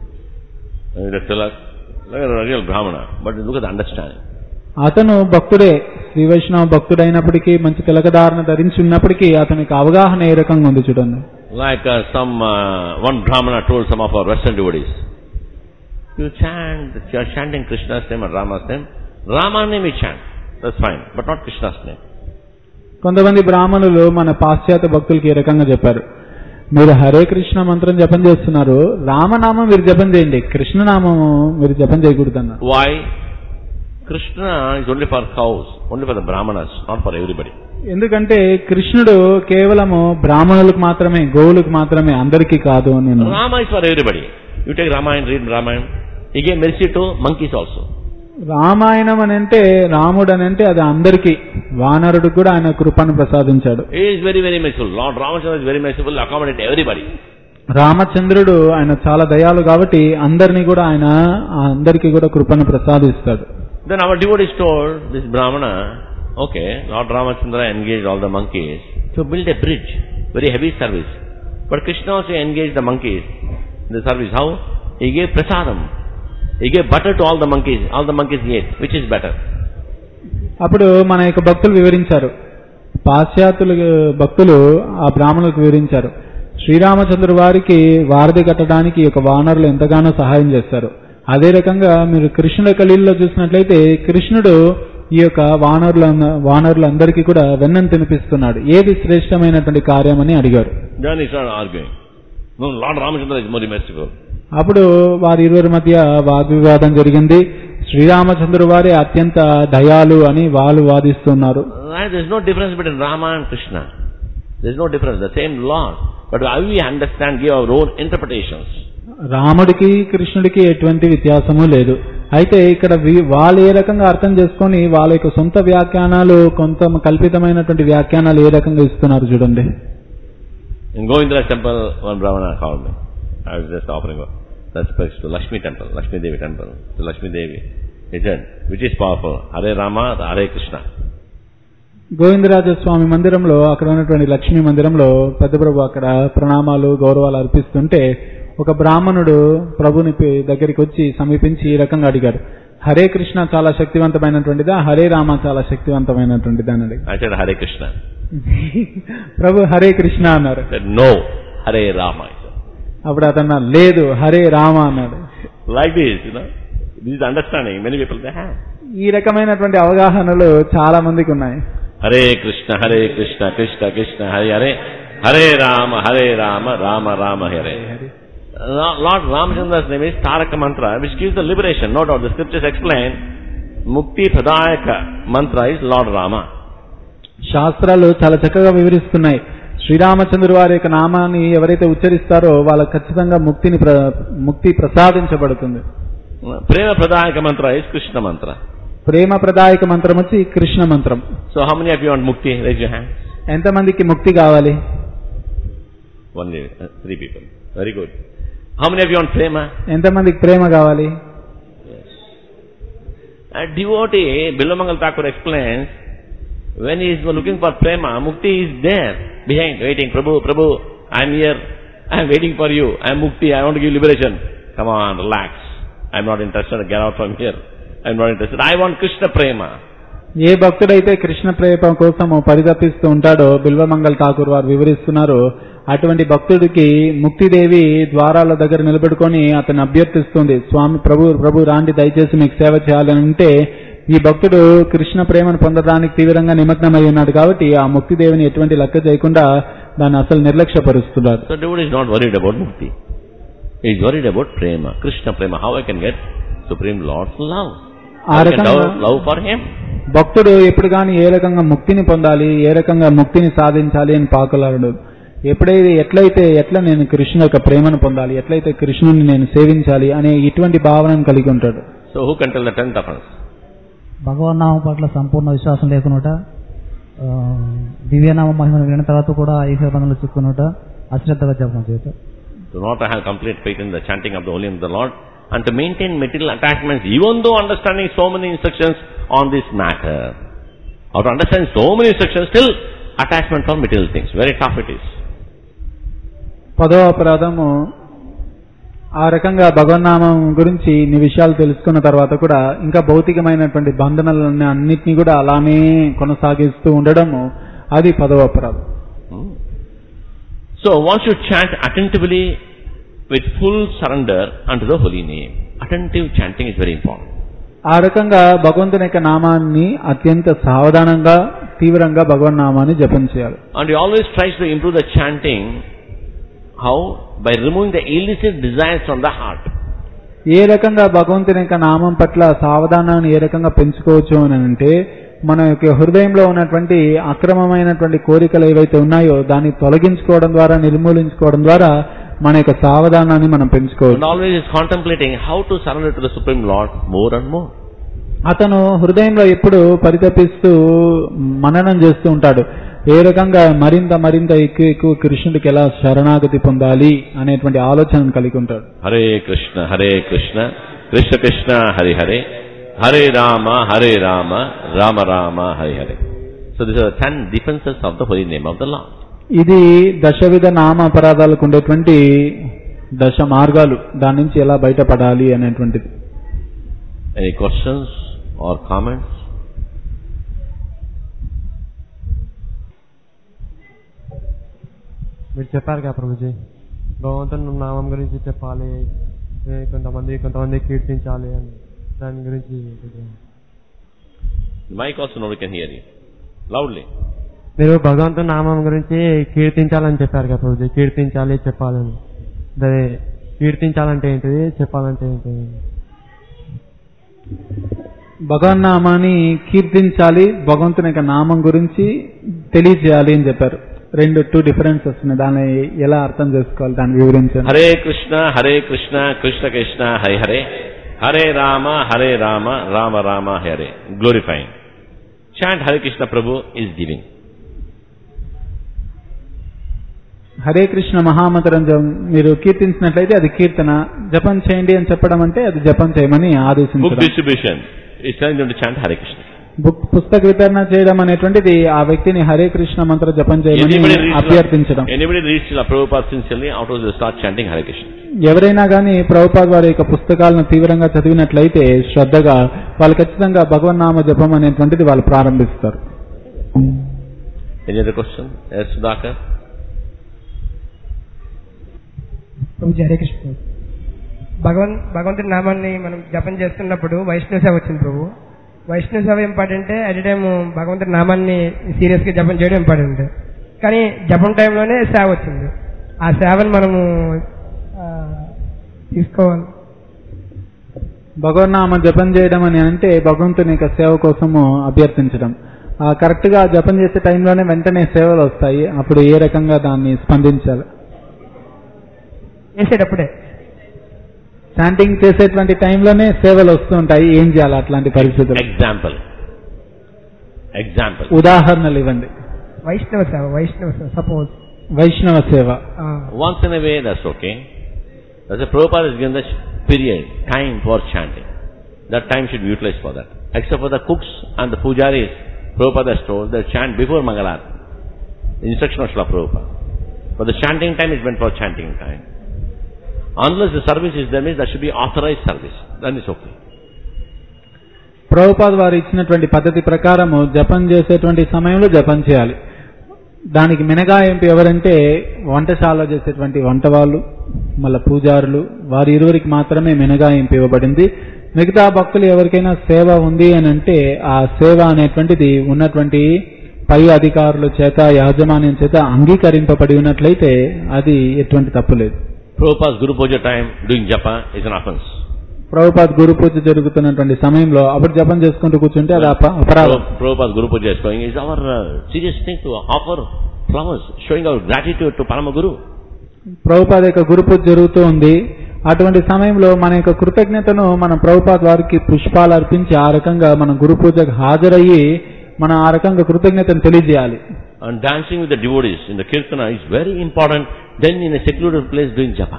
With a tilak. Like a real Brahmana. But look at the understanding. అతను భక్తుడే శ్రీ వైష్ణవ భక్తుడైనప్పటికీ మంచి తిలకధారణ ధరించి ఉన్నప్పటికీ అతనికి అవగాహన ఏ రకంగా ఉంది చూడండి Like uh, some, uh, one Brahmana told some of our Western devotees, you chant, you are chanting Krishna's name and Rama's name. Rama name you chant. That's fine. But not Krishna's name. కొంతమంది బ్రాహ్మణులు మన పాశ్చాత్య భక్తులకి ఈ రకంగా చెప్పారు మీరు హరే కృష్ణ మంత్రం జపం చేస్తున్నారు రామనామం మీరు జపం చేయండి కృష్ణనామం మీరు జపం చేయకూడదు అన్నారు Why? Krishna is only for cows, only for the Brahmanas, not for everybody. ఎందుకంటే కృష్ణుడు కేవలము బ్రాహ్మణులకు మాత్రమే గోవులకు మాత్రమే అందరికీ కాదు అని అన్నారు. Rama is for everybody. You take Ramayana, read Ramayana. He gave mercy to monkeys also. Ramayanam అని అంటే రాముడు అని అంటే అది అందరికీ వానరుడు కూడా ఆయన కృపను ప్రసాదించాడు He is very, very merciful. Lord Ramachandra is very merciful, accommodate everybody. రామచంద్రుడు ఆయన చాలా దయాలు కాబట్టి అందరినీ కూడా ఆయన అందరికీ కూడా కృపను ప్రసాదిస్తాడు Then our devotees told this Brahmana, okay, Lord Ramachandra engaged all the monkeys to build a bridge, very heavy service. But Krishna also engaged the monkeys in the service. How? He gave prasadam. He gave butter to all the monkeys. All the monkeys ate. Which is better? అప్పుడు మన యొక్క భక్తులు వివరించారు పాశ్చాత్యులు భక్తులు ఆ బ్రాహ్మణులకు వివరించారు శ్రీరామచంద్ర వారికి వారధి కట్టడానికి ఒక వానరులు ఎంతగానో సహాయం చేస్తారు అదే రకంగా మీరు కృష్ణుడి కలిలో చూసినట్లయితే కృష్ణుడు ఈ యొక్క వానరుల వానరులందరికీ కూడా వెన్నం తినిపిస్తున్నాడు ఏది శ్రేష్టమైనటువంటి కార్యం అని అడిగారు Then he started arguing. No, Lord Ramachandra is more merciful. అప్పుడు వారి ఇరువురి మధ్య వాగ్వివాదం జరిగింది శ్రీరామచంద్రుడు వారి అత్యంత దయాలు అని వాళ్ళు వాదిస్తున్నారు Right? There's no difference between Rama and Krishna. There's no difference. The same Lord. But how we understand, give our own interpretations. రాముడికి కృష్ణుడికి ఎటువంటి వ్యత్యాసము లేదు అయితే ఇక్కడ వి- వాళ్ళు ఏ రకంగా అర్థం చేసుకొని వాళ్ళ యొక్క సొంత వ్యాఖ్యానాలు కొంత కల్పితమైనటువంటి వ్యాఖ్యానాలు ఏ రకంగా ఇస్తున్నారు చూడండి In Govindara's temple, one Brahmana called me. I was just offering respects to Lakshmi temple, Lakshmi Devi temple, to Lakshmi Devi. He said, which is powerful, Hare Rama or Hare Krishna? Govindarajaswamy మందిరంలో అక్కడ ఉన్నటువంటి లక్ష్మీ మందిరంలో పెద్ద ప్రభు అక్కడ ప్రణామాలు గౌరవాలు అర్పిస్తుంటే ఒక బ్రాహ్మణుడు ప్రభుని పి- దగ్గరికి వచ్చి సమీపించి ఈ రకంగా అడిగాడు హరే కృష్ణ చాలా శక్తివంతమైనటువంటిదా హరే రామ చాలా శక్తివంతమైనటువంటిదా అని అడిగాడు I said, Hare Krishna. ప్రభు హరే కృష్ణ అన్నారు He said, no, Hare Rama. He said. అప్పుడు అతను అన్నాడు, లేదు హరే రామ అన్నాడు Like this, you know. This is understanding. Many people they have. ఈ రకమైనటువంటి అవగాహనలు చాలా మందికి ఉన్నాయి Hare Krishna, Hare Krishna, Krishna Krishna, Hare Hare, Hare Rama, Hare Rama, Rama Rama, Hare. Lord Lord Ramachandra's name is Taraka Mantra, which gives the liberation. No doubt, the scriptures explain, Mukti Pradayaka Mantra is Lord Rama. శాస్త్రాలు చాలా చక్కగా వివరిస్తున్నాయి శ్రీరామచంద్రుడు వారి యొక్క నామాన్ని ఎవరైతే ఉచ్చరిస్తారో వాళ్ళకి ఖచ్చితంగా ముక్తిని ప్ర- ముక్తి ప్రసాదించబడుతుంది Prema Pradayaka Mantra is Krishna Mantra. ప్రేమ ప్రదాయక మంత్రం వచ్చి కృష్ణ మంత్రం So how many of you want Mukti? Raise your hand. ఎంతమందికి ముక్తి కావాలి Only uh, three people. Very good. How many of you want Prema? ఎంతమందికి ప్రేమ కావాలి A devotee, Bilamangal Thakur explains, when he is looking for prema, mukti is there, behind, waiting, Prabhu, Prabhu, I am here, I am waiting for you, I am mukti, I want to give liberation. Come on, relax. I am not interested, get out from here. I am not interested. I want Krishna prema. ఏ భక్తుడైతే కృష్ణ ప్రేమ కోసము పరితపిస్తూ ఉంటాడో బిల్వమంగళ ఠాకూర్ వారు వివరిస్తున్నారు అటువంటి భక్తుడికి ముక్తిదేవి ద్వారాల దగ్గర నిలబెట్టుకొని అతను అభ్యర్థిస్తుంది స్వామి ప్రభు ప్రభు రాండి దయచేసి మీకు సేవ చేయాలని అంటే ఈ భక్తుడు కృష్ణ ప్రేమను పొందడానికి తీవ్రంగా నిమగ్నమై ఉన్నాడు కాబట్టి ఆ ముక్తిదేవిని ఎటువంటి లెక్క చేయకుండా దాన్ని అసలు నిర్లక్ష్యపరుస్తున్నాడు So devotee is not worried about mukti. He is worried about prema, Krishna prema, how I can get Supreme Lord's love. ఆ How I can రకంగా develop love for Him. భక్తుడు ఎప్పుడు కానీ ఏ రకంగా ముక్తిని పొందాలి ఏ రకంగా ముక్తిని సాధించాలి అని పాకులాడు ఎప్పుడైతే ఎట్లయితే ఎట్లా నేను కృష్ణుని యొక్క ప్రేమను పొందాలి ఎట్లయితే కృష్ణుని నేను సేవించాలి అనే ఇటువంటి భావనను కలిగి ఉంటాడు So who can tell the tenth offense? భగవన్నామం పట్ల సంపూర్ణ విశ్వాసం లేకునుట ఆ, దివ్యనామ మహిమను విన్న తర్వాత కూడా ఈశ్వర బంధంలో చిక్కునుట అశ్రద్ధగా జపం చేత Do not have complete faith in the chanting of the holy name of the Lord and to maintain material attachments even though understanding so many instructions on this matter. Or to understand so many instructions, still attachment for material things. Very tough it is. పదో అపరాధము ఆ రకంగా భగవన్నామం గురించి ఇన్ని విషయాలు తెలుసుకున్న తర్వాత కూడా ఇంకా భౌతికమైనటువంటి బంధనాలన్నీ అన్నిటినీ కూడా అలానే కొనసాగిస్తూ ఉండడము అది పదవ అపరాధం Hmm. So one should chant attentively with full surrender unto the holy name. Attentive chanting is very important. ఆ రకంగా భగవంతుని యొక్క నామాన్ని అత్యంత సావధానంగా తీవ్రంగా భగవన్ నామాన్ని జపం చేయాలి And he always tries to improve the chanting. How? By removing the illicit desires from the heart. ఏ రకంగా భగవంతుని యొక్క నామం పట్ల సావధానాన్ని ఏ రకంగా పెంచుకోవచ్చు అని అంటే మన యొక్క హృదయంలో ఉన్నటువంటి అక్రమమైనటువంటి కోరికలు ఏవైతే ఉన్నాయో దాన్ని తొలగించుకోవడం ద్వారా నిర్మూలించుకోవడం ద్వారా మన యొక్క సావధానాన్ని మనం And పెంచుకోవచ్చు always is contemplating how to surrender to the Supreme Lord more and more. అతను హృదయంలో ఎప్పుడు పరితపిస్తూ మననం చేస్తూ ఉంటాడు ఏ రకంగా మరింత మరింత ఎక్కువ ఎక్కువ కృష్ణుడికి ఎలా శరణాగతి పొందాలి అనేటువంటి ఆలోచనను కలిగి ఉంటాడు Hare Krishna, Hare Krishna, Krishna Krishna, Hare Hare, Hare Rama, Hare Rama, Rama Rama, Hare Hare. So these are the ten defenses of the holy name of the Lord. ఇది దశవిధ నామ అపరాధాలకు ఉండేటువంటి దశ మార్గాలు దాని నుంచి ఎలా బయటపడాలి అనేటువంటిది Any questions or comments? మీరు చెప్పారు కదా ప్రభుజీ భగవంతుని నామం గురించి చెప్పాలి ఏ, కొంతమంది కొంతమంది కీర్తించాలి అని దాని గురించి కొంచెం The mic also nobody can hear you. Loudly. మీరు భగవంతుని నామం గురించి కీర్తించాలని చెప్పారు కదా ప్రభుజీ కీర్తించాలి చెప్పాలని అదే కీర్తించాలంటే ఏంటిది చెప్పాలంటే ఏంటిది భగవన్నామాన్ని కీర్తించాలి భగవంతుని యొక్క నామం గురించి తెలియజేయాలి అని చెప్పారు రెండు టూ డిఫరెన్సెస్ ఉన్నాయి దాన్ని ఎలా అర్థం చేసుకోవాలి దాన్ని వివరించండి Hare Krishna, Hare Krishna, Krishna Krishna, Hare Hare. Hare Rama, Hare Rama, Rama Rama, Hare. Glorifying. Chant Hare Krishna Prabhu is giving. Hare Krishna మహామంత్రం జపం మీరు కీర్తించినట్లయితే అది కీర్తన జపం చేయండి అని చెప్పడం అంటే అది జపం చేయమని Book ఆదేశించడం distribution is telling them to chant Hare Krishna. Book పుస్తక వితరణ చేయడం అనేటువంటిది ఆ వ్యక్తిని హరే కృష్ణ మంత్ర జపం చేయమని Anybody reads, అభ్యర్థించడం anybody reads Srila Prabhupada sincerely, out of they start chanting Hare Krishna. ఎవరైనా కానీ ప్రభుపాద్ వారి యొక్క పుస్తకాలను తీవ్రంగా చదివినట్లయితే శ్రద్ధగా వాళ్ళు ఖచ్చితంగా భగవన్నామ జపం అనేటువంటిది వాళ్ళు ప్రారంభిస్తారు Any other question? Yes, Sudhakar? ప్రభుజీ హరే కృష్ణ ప్రభు. భగవన్ భగవంతుడి నామాన్ని మనం జపం చేస్తున్నప్పుడు వైష్ణవ సేవ వచ్చింది ప్రభు వైష్ణవ సేవ ఇంపార్టెంట్ అట్ టైం భగవంతుడి నామాన్ని సీరియస్ గా జపం చేయడం ఇంపార్టెంట్ కానీ జపం టైంలోనే సేవ వచ్చింది ఆ సేవను మనము ఆ, తీసుకోవాలి భగవన్నామ జపం చేయడం అని అంటే భగవంతుని యొక్క సేవ కోసము అభ్యర్థించడం ఆ కరెక్ట్ గా జపం చేసే టైంలోనే వెంటనే సేవలు వస్తాయి అప్పుడు ఏ రకంగా దాన్ని స్పందించాలి చేసేటప్పుడే చాంటింగ్ చేసేటువంటి టైంలోనే సేవలు వస్తూ ఉంటాయి ఏం చేయాలి అట్లాంటి పరిస్థితులు Example. Example. ఉదాహరణలు ఇవ్వండి వైష్ణవ సేవ వైష్ణవ సేవ సపోజ్ వైష్ణవ సేవ Once in a way, that's okay. That's a Prabhupada has given the period, time for chanting. That time should be utilized for that. Except for the cooks and the pujaris, Prabhupada has told they chant before Mangalat. Instruction of Srila Prabhupada. For the chanting time is meant for chanting time. Unless the service is there, means that should be authorized service. Then it's okay. Prabhupad వారు ఇచ్చినటువంటి పద్ధతి ప్రకారము జపం చేసేటువంటి సమయంలో జపం చేయాలి దానికి మినగాయింపు ఎవరంటే వంటశాల చేసేటువంటి వంట వాళ్ళు మళ్ళా పూజారులు వారి ఇరువురికి మాత్రమే మినగాయింపు ఇవ్వబడింది మిగతా భక్తులు ఎవరికైనా సేవ ఉంది అని అంటే ఆ సేవ అనేటువంటిది ఉన్నటువంటి పై అధికారుల చేత యాజమాన్యం చేత అంగీకరింపబడి ఉన్నట్లయితే అది ఎటువంటి తప్పు లేదు Prabhupada's Guru Puja time, doing japa is an offense. Prabhupad గురు పూజ జరుగుతున్నటువంటి సమయంలో అప్పుడు జపం చేసుకుంటూ కూర్చుంటే అది అప- అపరాధం Prabhu- Prabhupada's Guru Puja is going, is our uh, serious thing to offer flowers, showing our gratitude to Parama Guru. Prabhupada యొక్క గురు పూజ జరుగుతూ ఉంది అటువంటి సమయంలో మన యొక్క కృతజ్ఞతను మనం ప్రభుపాద్ వారికి పుష్పాలు అర్పించి ఆ రకంగా మన గురు పూజకు హాజరయ్యి మనం ఆ రకంగా కృతజ్ఞతను తెలియజేయాలి And dancing with the devotees in the Kirtana is very important. Then in a secluded place doing japa.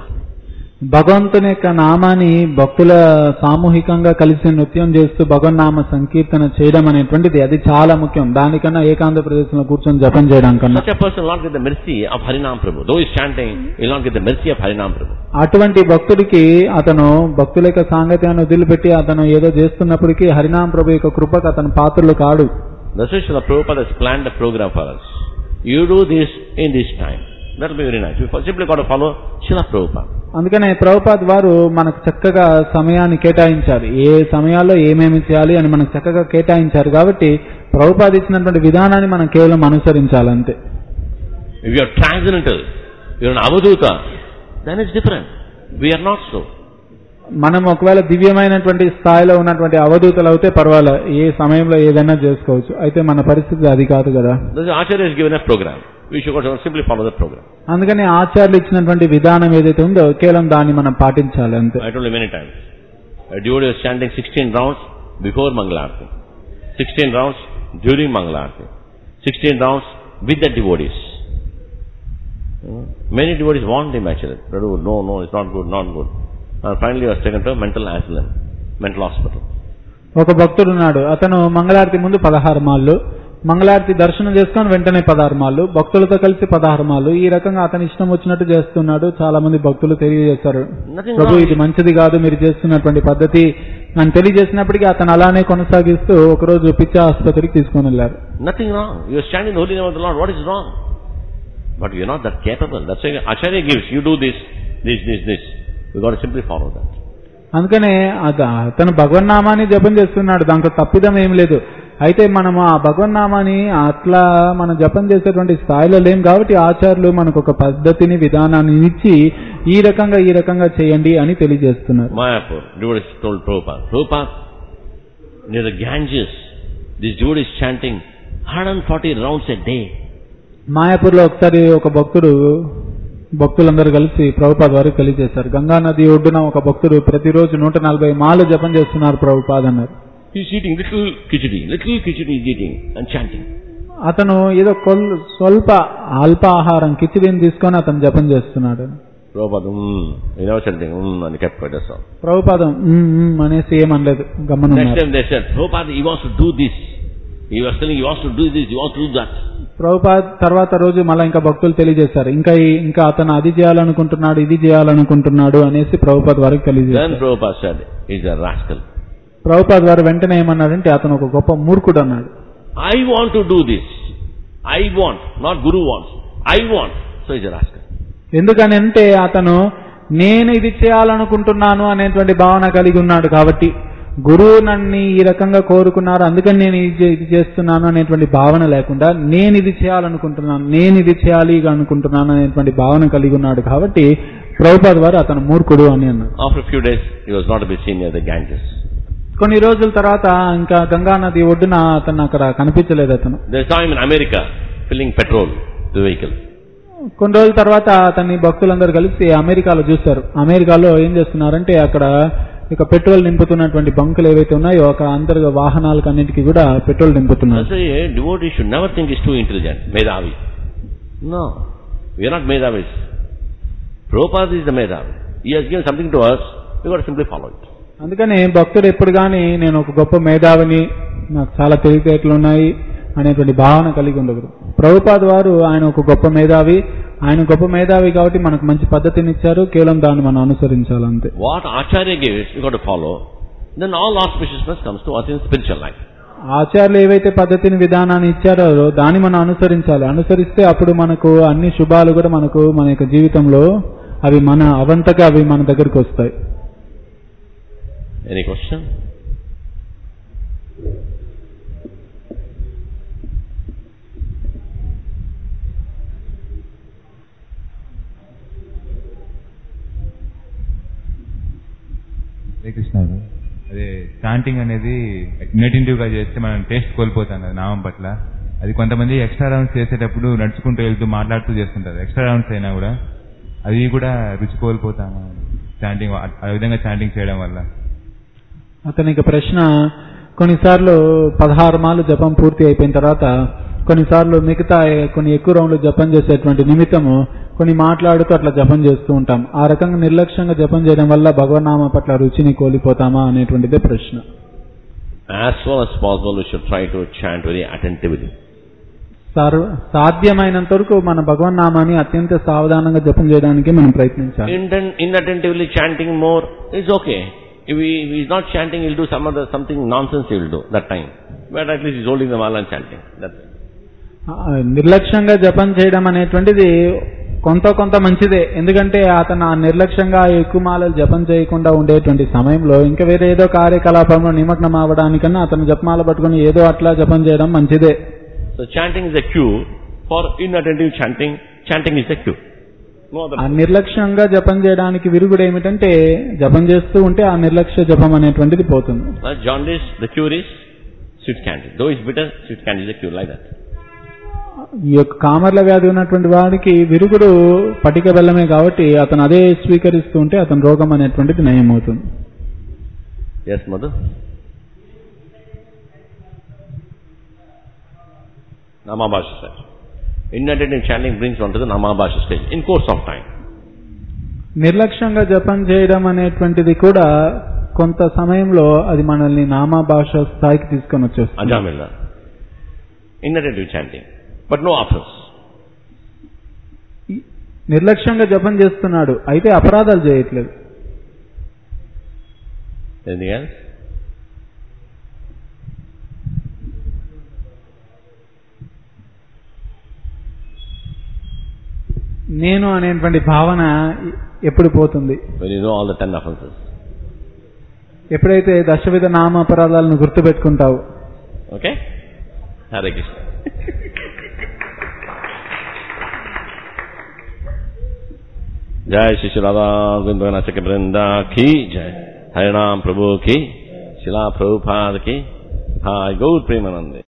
భగవంతుని యొక్క నామాన్ని భక్తుల సామూహికంగా కలిసి నృత్యం చేస్తూ భగవన్నామ సంకీర్తన చేయడం అనేటువంటిది అది చాలా ముఖ్యం దానికన్నా ఏకాంత ప్రదేశంలో కూర్చొని జపం చేయడం కన్నా Such a person will not get the mercy of Harinam Prabhu. Though he is chanting, he will not get the mercy of Harinam Prabhu. అటువంటి భక్తుడికి అతను భక్తుల యొక్క సాంగత్యాన్ని వదిలిపెట్టి అతను ఏదో చేస్తున్నప్పటికీ హరినామ ప్రభు యొక్క కృపకు అతను పాత్రలు కాడు That's why Srila Prabhupada has planned a program for us. You do this in this time. That will be very nice. We simply got to follow Srila Prabhupada. అందుకనే ప్రభుపాద్ వారు మనకు చక్కగా సమయాన్ని కేటాయించారు ఏ సమయాల్లో ఏమేమి చేయాలి అని మనకు చక్కగా కేటాయించారు కాబట్టి ప్రభుపాద్ ఇచ్చినటువంటి విధానాన్ని మనం కేవలం అనుసరించాలంతే If you are transcendental, you are an avaduta, then it's different. We are not so. మనం ఒకవేళ దివ్యమైనటువంటి స్థాయిలో ఉన్నటువంటి అవధూతలు అయితే పర్వాలే ఏ సమయంలో ఏదైనా చేసుకోవచ్చు అయితే మన పరిస్థితి అది కాదు కదా This Acharya has given a program. We should go to simply follow that program. అందుకని ఆచార్యులు ఇచ్చినటువంటి విధానం ఏదైతే ఉందో కేవలం దాన్ని మనం పాటించాలి అంతే I told you many times. A devotee was chanting 16 rounds before Mangalarti. 16 rounds during Mangalarti. 16 rounds with the devotees. You know, Many devotees want him actually. Prabhu, No, no, it's not good, not good. And finally he was taken to a mental asylum, mental hospital. ఒక భక్తుడు ఉన్నాడు అతను మంగళారతి ముందు పదహారు మాళ్ళు మంగళారతి దర్శనం చేసుకొని వెంటనే పదహారు మాళ్ళు భక్తులతో కలిసి పదహారు మాళ్ళు ఈ రకంగా అతని ఇష్టం వచ్చినట్టు చేస్తున్నాడు చాలా మంది భక్తులు తెలియజేస్తారు Nothing ప్రభు wrong. ఇది మంచిది కాదు మీరు చేస్తున్నటువంటి పద్ధతి అని తెలియజేసినప్పటికీ అతను అలానే కొనసాగిస్తూ ఒకరోజు పిచ్చ ఆసుపత్రికి తీసుకొని వెళ్లారు Nothing wrong. You are chanting the holy name of the Lord. What is wrong? But you're not that capable. That's why Acharya gives, you do this, this, this, this. You got to simply follow that. అందుకనే అత- అతను భగవన్నామాన్ని జపం చేస్తున్నాడు దాంట్లో తప్పిదం ఏం లేదు అయితే మనం ఆ భగవన్నామాన్ని అట్లా మనం జపం చేసేటువంటి స్థాయిలో లేం కాబట్టి ఆచార్యులు మనకు ఒక పద్ధతిని విధానాన్ని ఇచ్చి ఈ రకంగా ఈ రకంగా చేయండి అని తెలియజేస్తున్నారు Mayapur, devotees told Prabhupada, Prabhupada, near the Ganges, this devotee is chanting 140 rounds a day. మాయాపూర్లో ఒకసారి ఒక భక్తుడు భక్తులందరూ కలిసి ప్రభుపాద వారికి తెలియజేశారు గంగా నది ఒడ్డున ఒక భక్తుడు ప్రతిరోజు నూట నలభై మాలు జపం చేస్తున్నారు ప్రభుపాద అన్నారు He's eating little khichdi, little khichdi he's eating and chanting. అతను ఏదో కొల్ స్వల్ప అల్పాహారం కిచిడిని తీసుకొని అతను జపం చేస్తున్నాడు Prabhupada, mm, he never said anything, mm, and he kept quiet, that's all. ప్రభుపాదం "ఉమ్, ఉమ్" అనేసి ఏమనలేదు Next గమ్మనున్నారు time they said, Prabhupada, he wants to do this. He was telling he wants to do this, he wants to do that. Prabhupad తర్వాత రోజు మళ్ళీ ఇంకా భక్తులు తెలియజేశారు ఇంకా ఈ- ఇంకా అతను అది చేయాలనుకుంటున్నాడు ఇది చేయాలనుకుంటున్నాడు అనేసి ప్రభుపాద్ వారికి Then తెలియజేశారు Prabhupada said, he's a rascal. Prabhupad వారు వెంటనే ఏమన్నారంటే అతను ఒక గొప్ప మూర్ఖుడు అన్నాడు I want to do this. I want, not Guru wants. I want. So he's a rascal. ఎందుకని అంటే అతను నేను ఇది చేయాలనుకుంటున్నాను అనేటువంటి భావన కలిగి ఉన్నాడు కాబట్టి గురువు నన్ను ఈ రకంగా కోరుకున్నారు అందుకని నేను ఇది చే- ఇది చేస్తున్నాను అనేటువంటి భావన లేకుండా నేను ఇది చేయాలనుకుంటున్నాను నేను ఇది చేయాలి అనుకుంటున్నాను అనేటువంటి భావన కలిగి ఉన్నాడు కాబట్టి ప్రభుపాద్ వారు అతను మూర్ఖుడు అని అన్నారు After a few days, he was not to be seen near the Ganges. కొన్ని రోజుల తర్వాత ఇంకా గంగా నది ఒడ్డున అతను అక్కడ కనిపించలేదు అతను They saw him in America filling petrol to the vehicle. కొన్ని రోజుల తర్వాత అతన్ని భక్తులందరూ కలిసి అమెరికాలో చూస్తారు అమెరికాలో ఏం చేస్తున్నారంటే అక్కడ ఇక పెట్రోల్ నింపుతున్నటువంటి బంకులు ఏవైతే ఉన్నాయో అక్కడ అంతర్గత వాహనాలకు అన్నిటికీ కూడా పెట్రోల్ నింపుతున్నారు That's why a devotee should never think he's too intelligent, Medavi. No, we are not Medavis. Prabhupada is the Medavi. He has given something to us, we got to simply follow it. అందుకని భక్తుడు ఎప్పుడు కానీ నేను ఒక గొప్ప మేధావిని నాకు చాలా తెలివితేటలు ఉన్నాయి అనేటువంటి భావన కలిగి ఉండకూడదు ప్రభుపాద్ వారు ఆయన ఒక గొప్ప మేధావి ఆయన గొప్ప మేధావి కాబట్టి మనకు మంచి పద్ధతిని ఇచ్చారు కేవలం దాన్ని మనం అనుసరించాలంతే What Acharya gives, we got to follow. Then all auspiciousness comes to us in spiritual life. ఆచార్యులు ఏవైతే పద్ధతిని విధానాన్ని ఇచ్చారో దాన్ని మనం అనుసరించాలి అనుసరిస్తే అప్పుడు మనకు అన్ని శుభాలు కూడా మనకు మన యొక్క జీవితంలో అవి మన అవంతగా అవి మన దగ్గరికి వస్తాయి Any question? హరే కృష్ణ అదే చాంటింగ్ అనేది ఇన్నటెంటివ్ గా చేస్తే మనం టేస్ట్ కోల్పోతాం కదా నామం పట్ల అది కొంతమంది ఎక్స్ట్రా రౌండ్స్ చేసేటప్పుడు నడుచుకుంటూ వెళ్తూ మాట్లాడుతూ చేస్తుంటారు ఎక్స్ట్రా రౌండ్స్ అయినా కూడా అది కూడా రుచి కోల్పోతాము చాంటింగ్ ఆ విధంగా చాంటింగ్ చేయడం వల్ల అతనికి ప్రశ్న కొన్నిసార్లు పదహారు మాలు జపం పూర్తి అయిపోయిన తర్వాత కొన్నిసార్లు మిగతా కొన్ని ఎక్కువ రౌండ్లు జపం చేసేటువంటి నిమిత్తము కొన్ని మాట్లాడుతూ అట్లా జపం చేస్తూ ఉంటాం ఆ రకంగా నిర్లక్ష్యంగా జపం చేయడం వల్ల భగవన్నామ పట్ల రుచిని కోల్పోతామా అనేటువంటిదే ప్రశ్న As well as possible, we should try to chant very attentively. సర్వ సాధ్యమైనంత వరకు మన భగవన్నామాన్ని అత్యంత సావధానంగా జపం చేయడానికి మనం ప్రయత్నించాలి Inten- inattentively chanting more is okay. If he, if he's not chanting, he'll do some other something nonsense he will do that time. But at least he's holding the mala and chanting. That's it. ఆ, నిర్లక్ష్యంగా జపం చేయడం అనేటువంటిది కొంత కొంత మంచిదే ఎందుకంటే అతను ఆ నిర్లక్ష్యంగా ఎక్కువ మాలలు జపం చేయకుండా ఉండేటువంటి సమయంలో ఇంకా వేరే ఏదో కార్యకలాపంలో నిమగ్నం అవ్వడానికన్నా అతను జపమాల పట్టుకుని ఏదో అట్లా జపం చేయడం మంచిదే So chanting is a cure for inattentive chanting. Chanting is a cure. No other. ఆ నిర్లక్ష్యంగా జపం చేయడానికి విరుగుడు ఏమిటంటే జపం చేస్తూ ఉంటే ఆ నిర్లక్ష్య జపం అనేటువంటిది పోతుంది Uh, jaundice, the cure is sweet candy. Though it's bitter, sweet candy is a cure like that. ఈ యొక్క కామర్ల వ్యాధి ఉన్నటువంటి వాడికి విరుగుడు పటిక బెల్లమే కాబట్టి అతను అదే స్వీకరిస్తూ ఉంటే అతని రోగం అనేటువంటిది నయం అవుతుంది Yes, mother? Namabhasha stage. Inattentive chanting brings one to the Namabhasha stage in course of time. నిర్లక్ష్యంగా జపం చేయడం అనేటువంటిది కూడా కొంత సమయంలో అది మనల్ని నామా భాష స్థాయికి తీసుకొని వచ్చేస్తుంది Ajamila. Inattentive chanting. But no offense. నిర్లక్ష్యంగా జపం చేస్తున్నాడు అయితే అపరాధాలు చేయట్లేదు Anything else? నేను అనేటువంటి భావన ఎప్పుడు పోతుంది When you know all the ten offenses. ఎప్పుడైతే దశవిధ నామాపరాధాలను గుర్తుపెట్టుకుంటావు Okay? Hare Krishna. जय श्री श्री राधा गोविंद नाचक वृंदा की जय हरिनाम प्रभु की शिला प्रभुपाद की हाय गौर प्रेमानंदे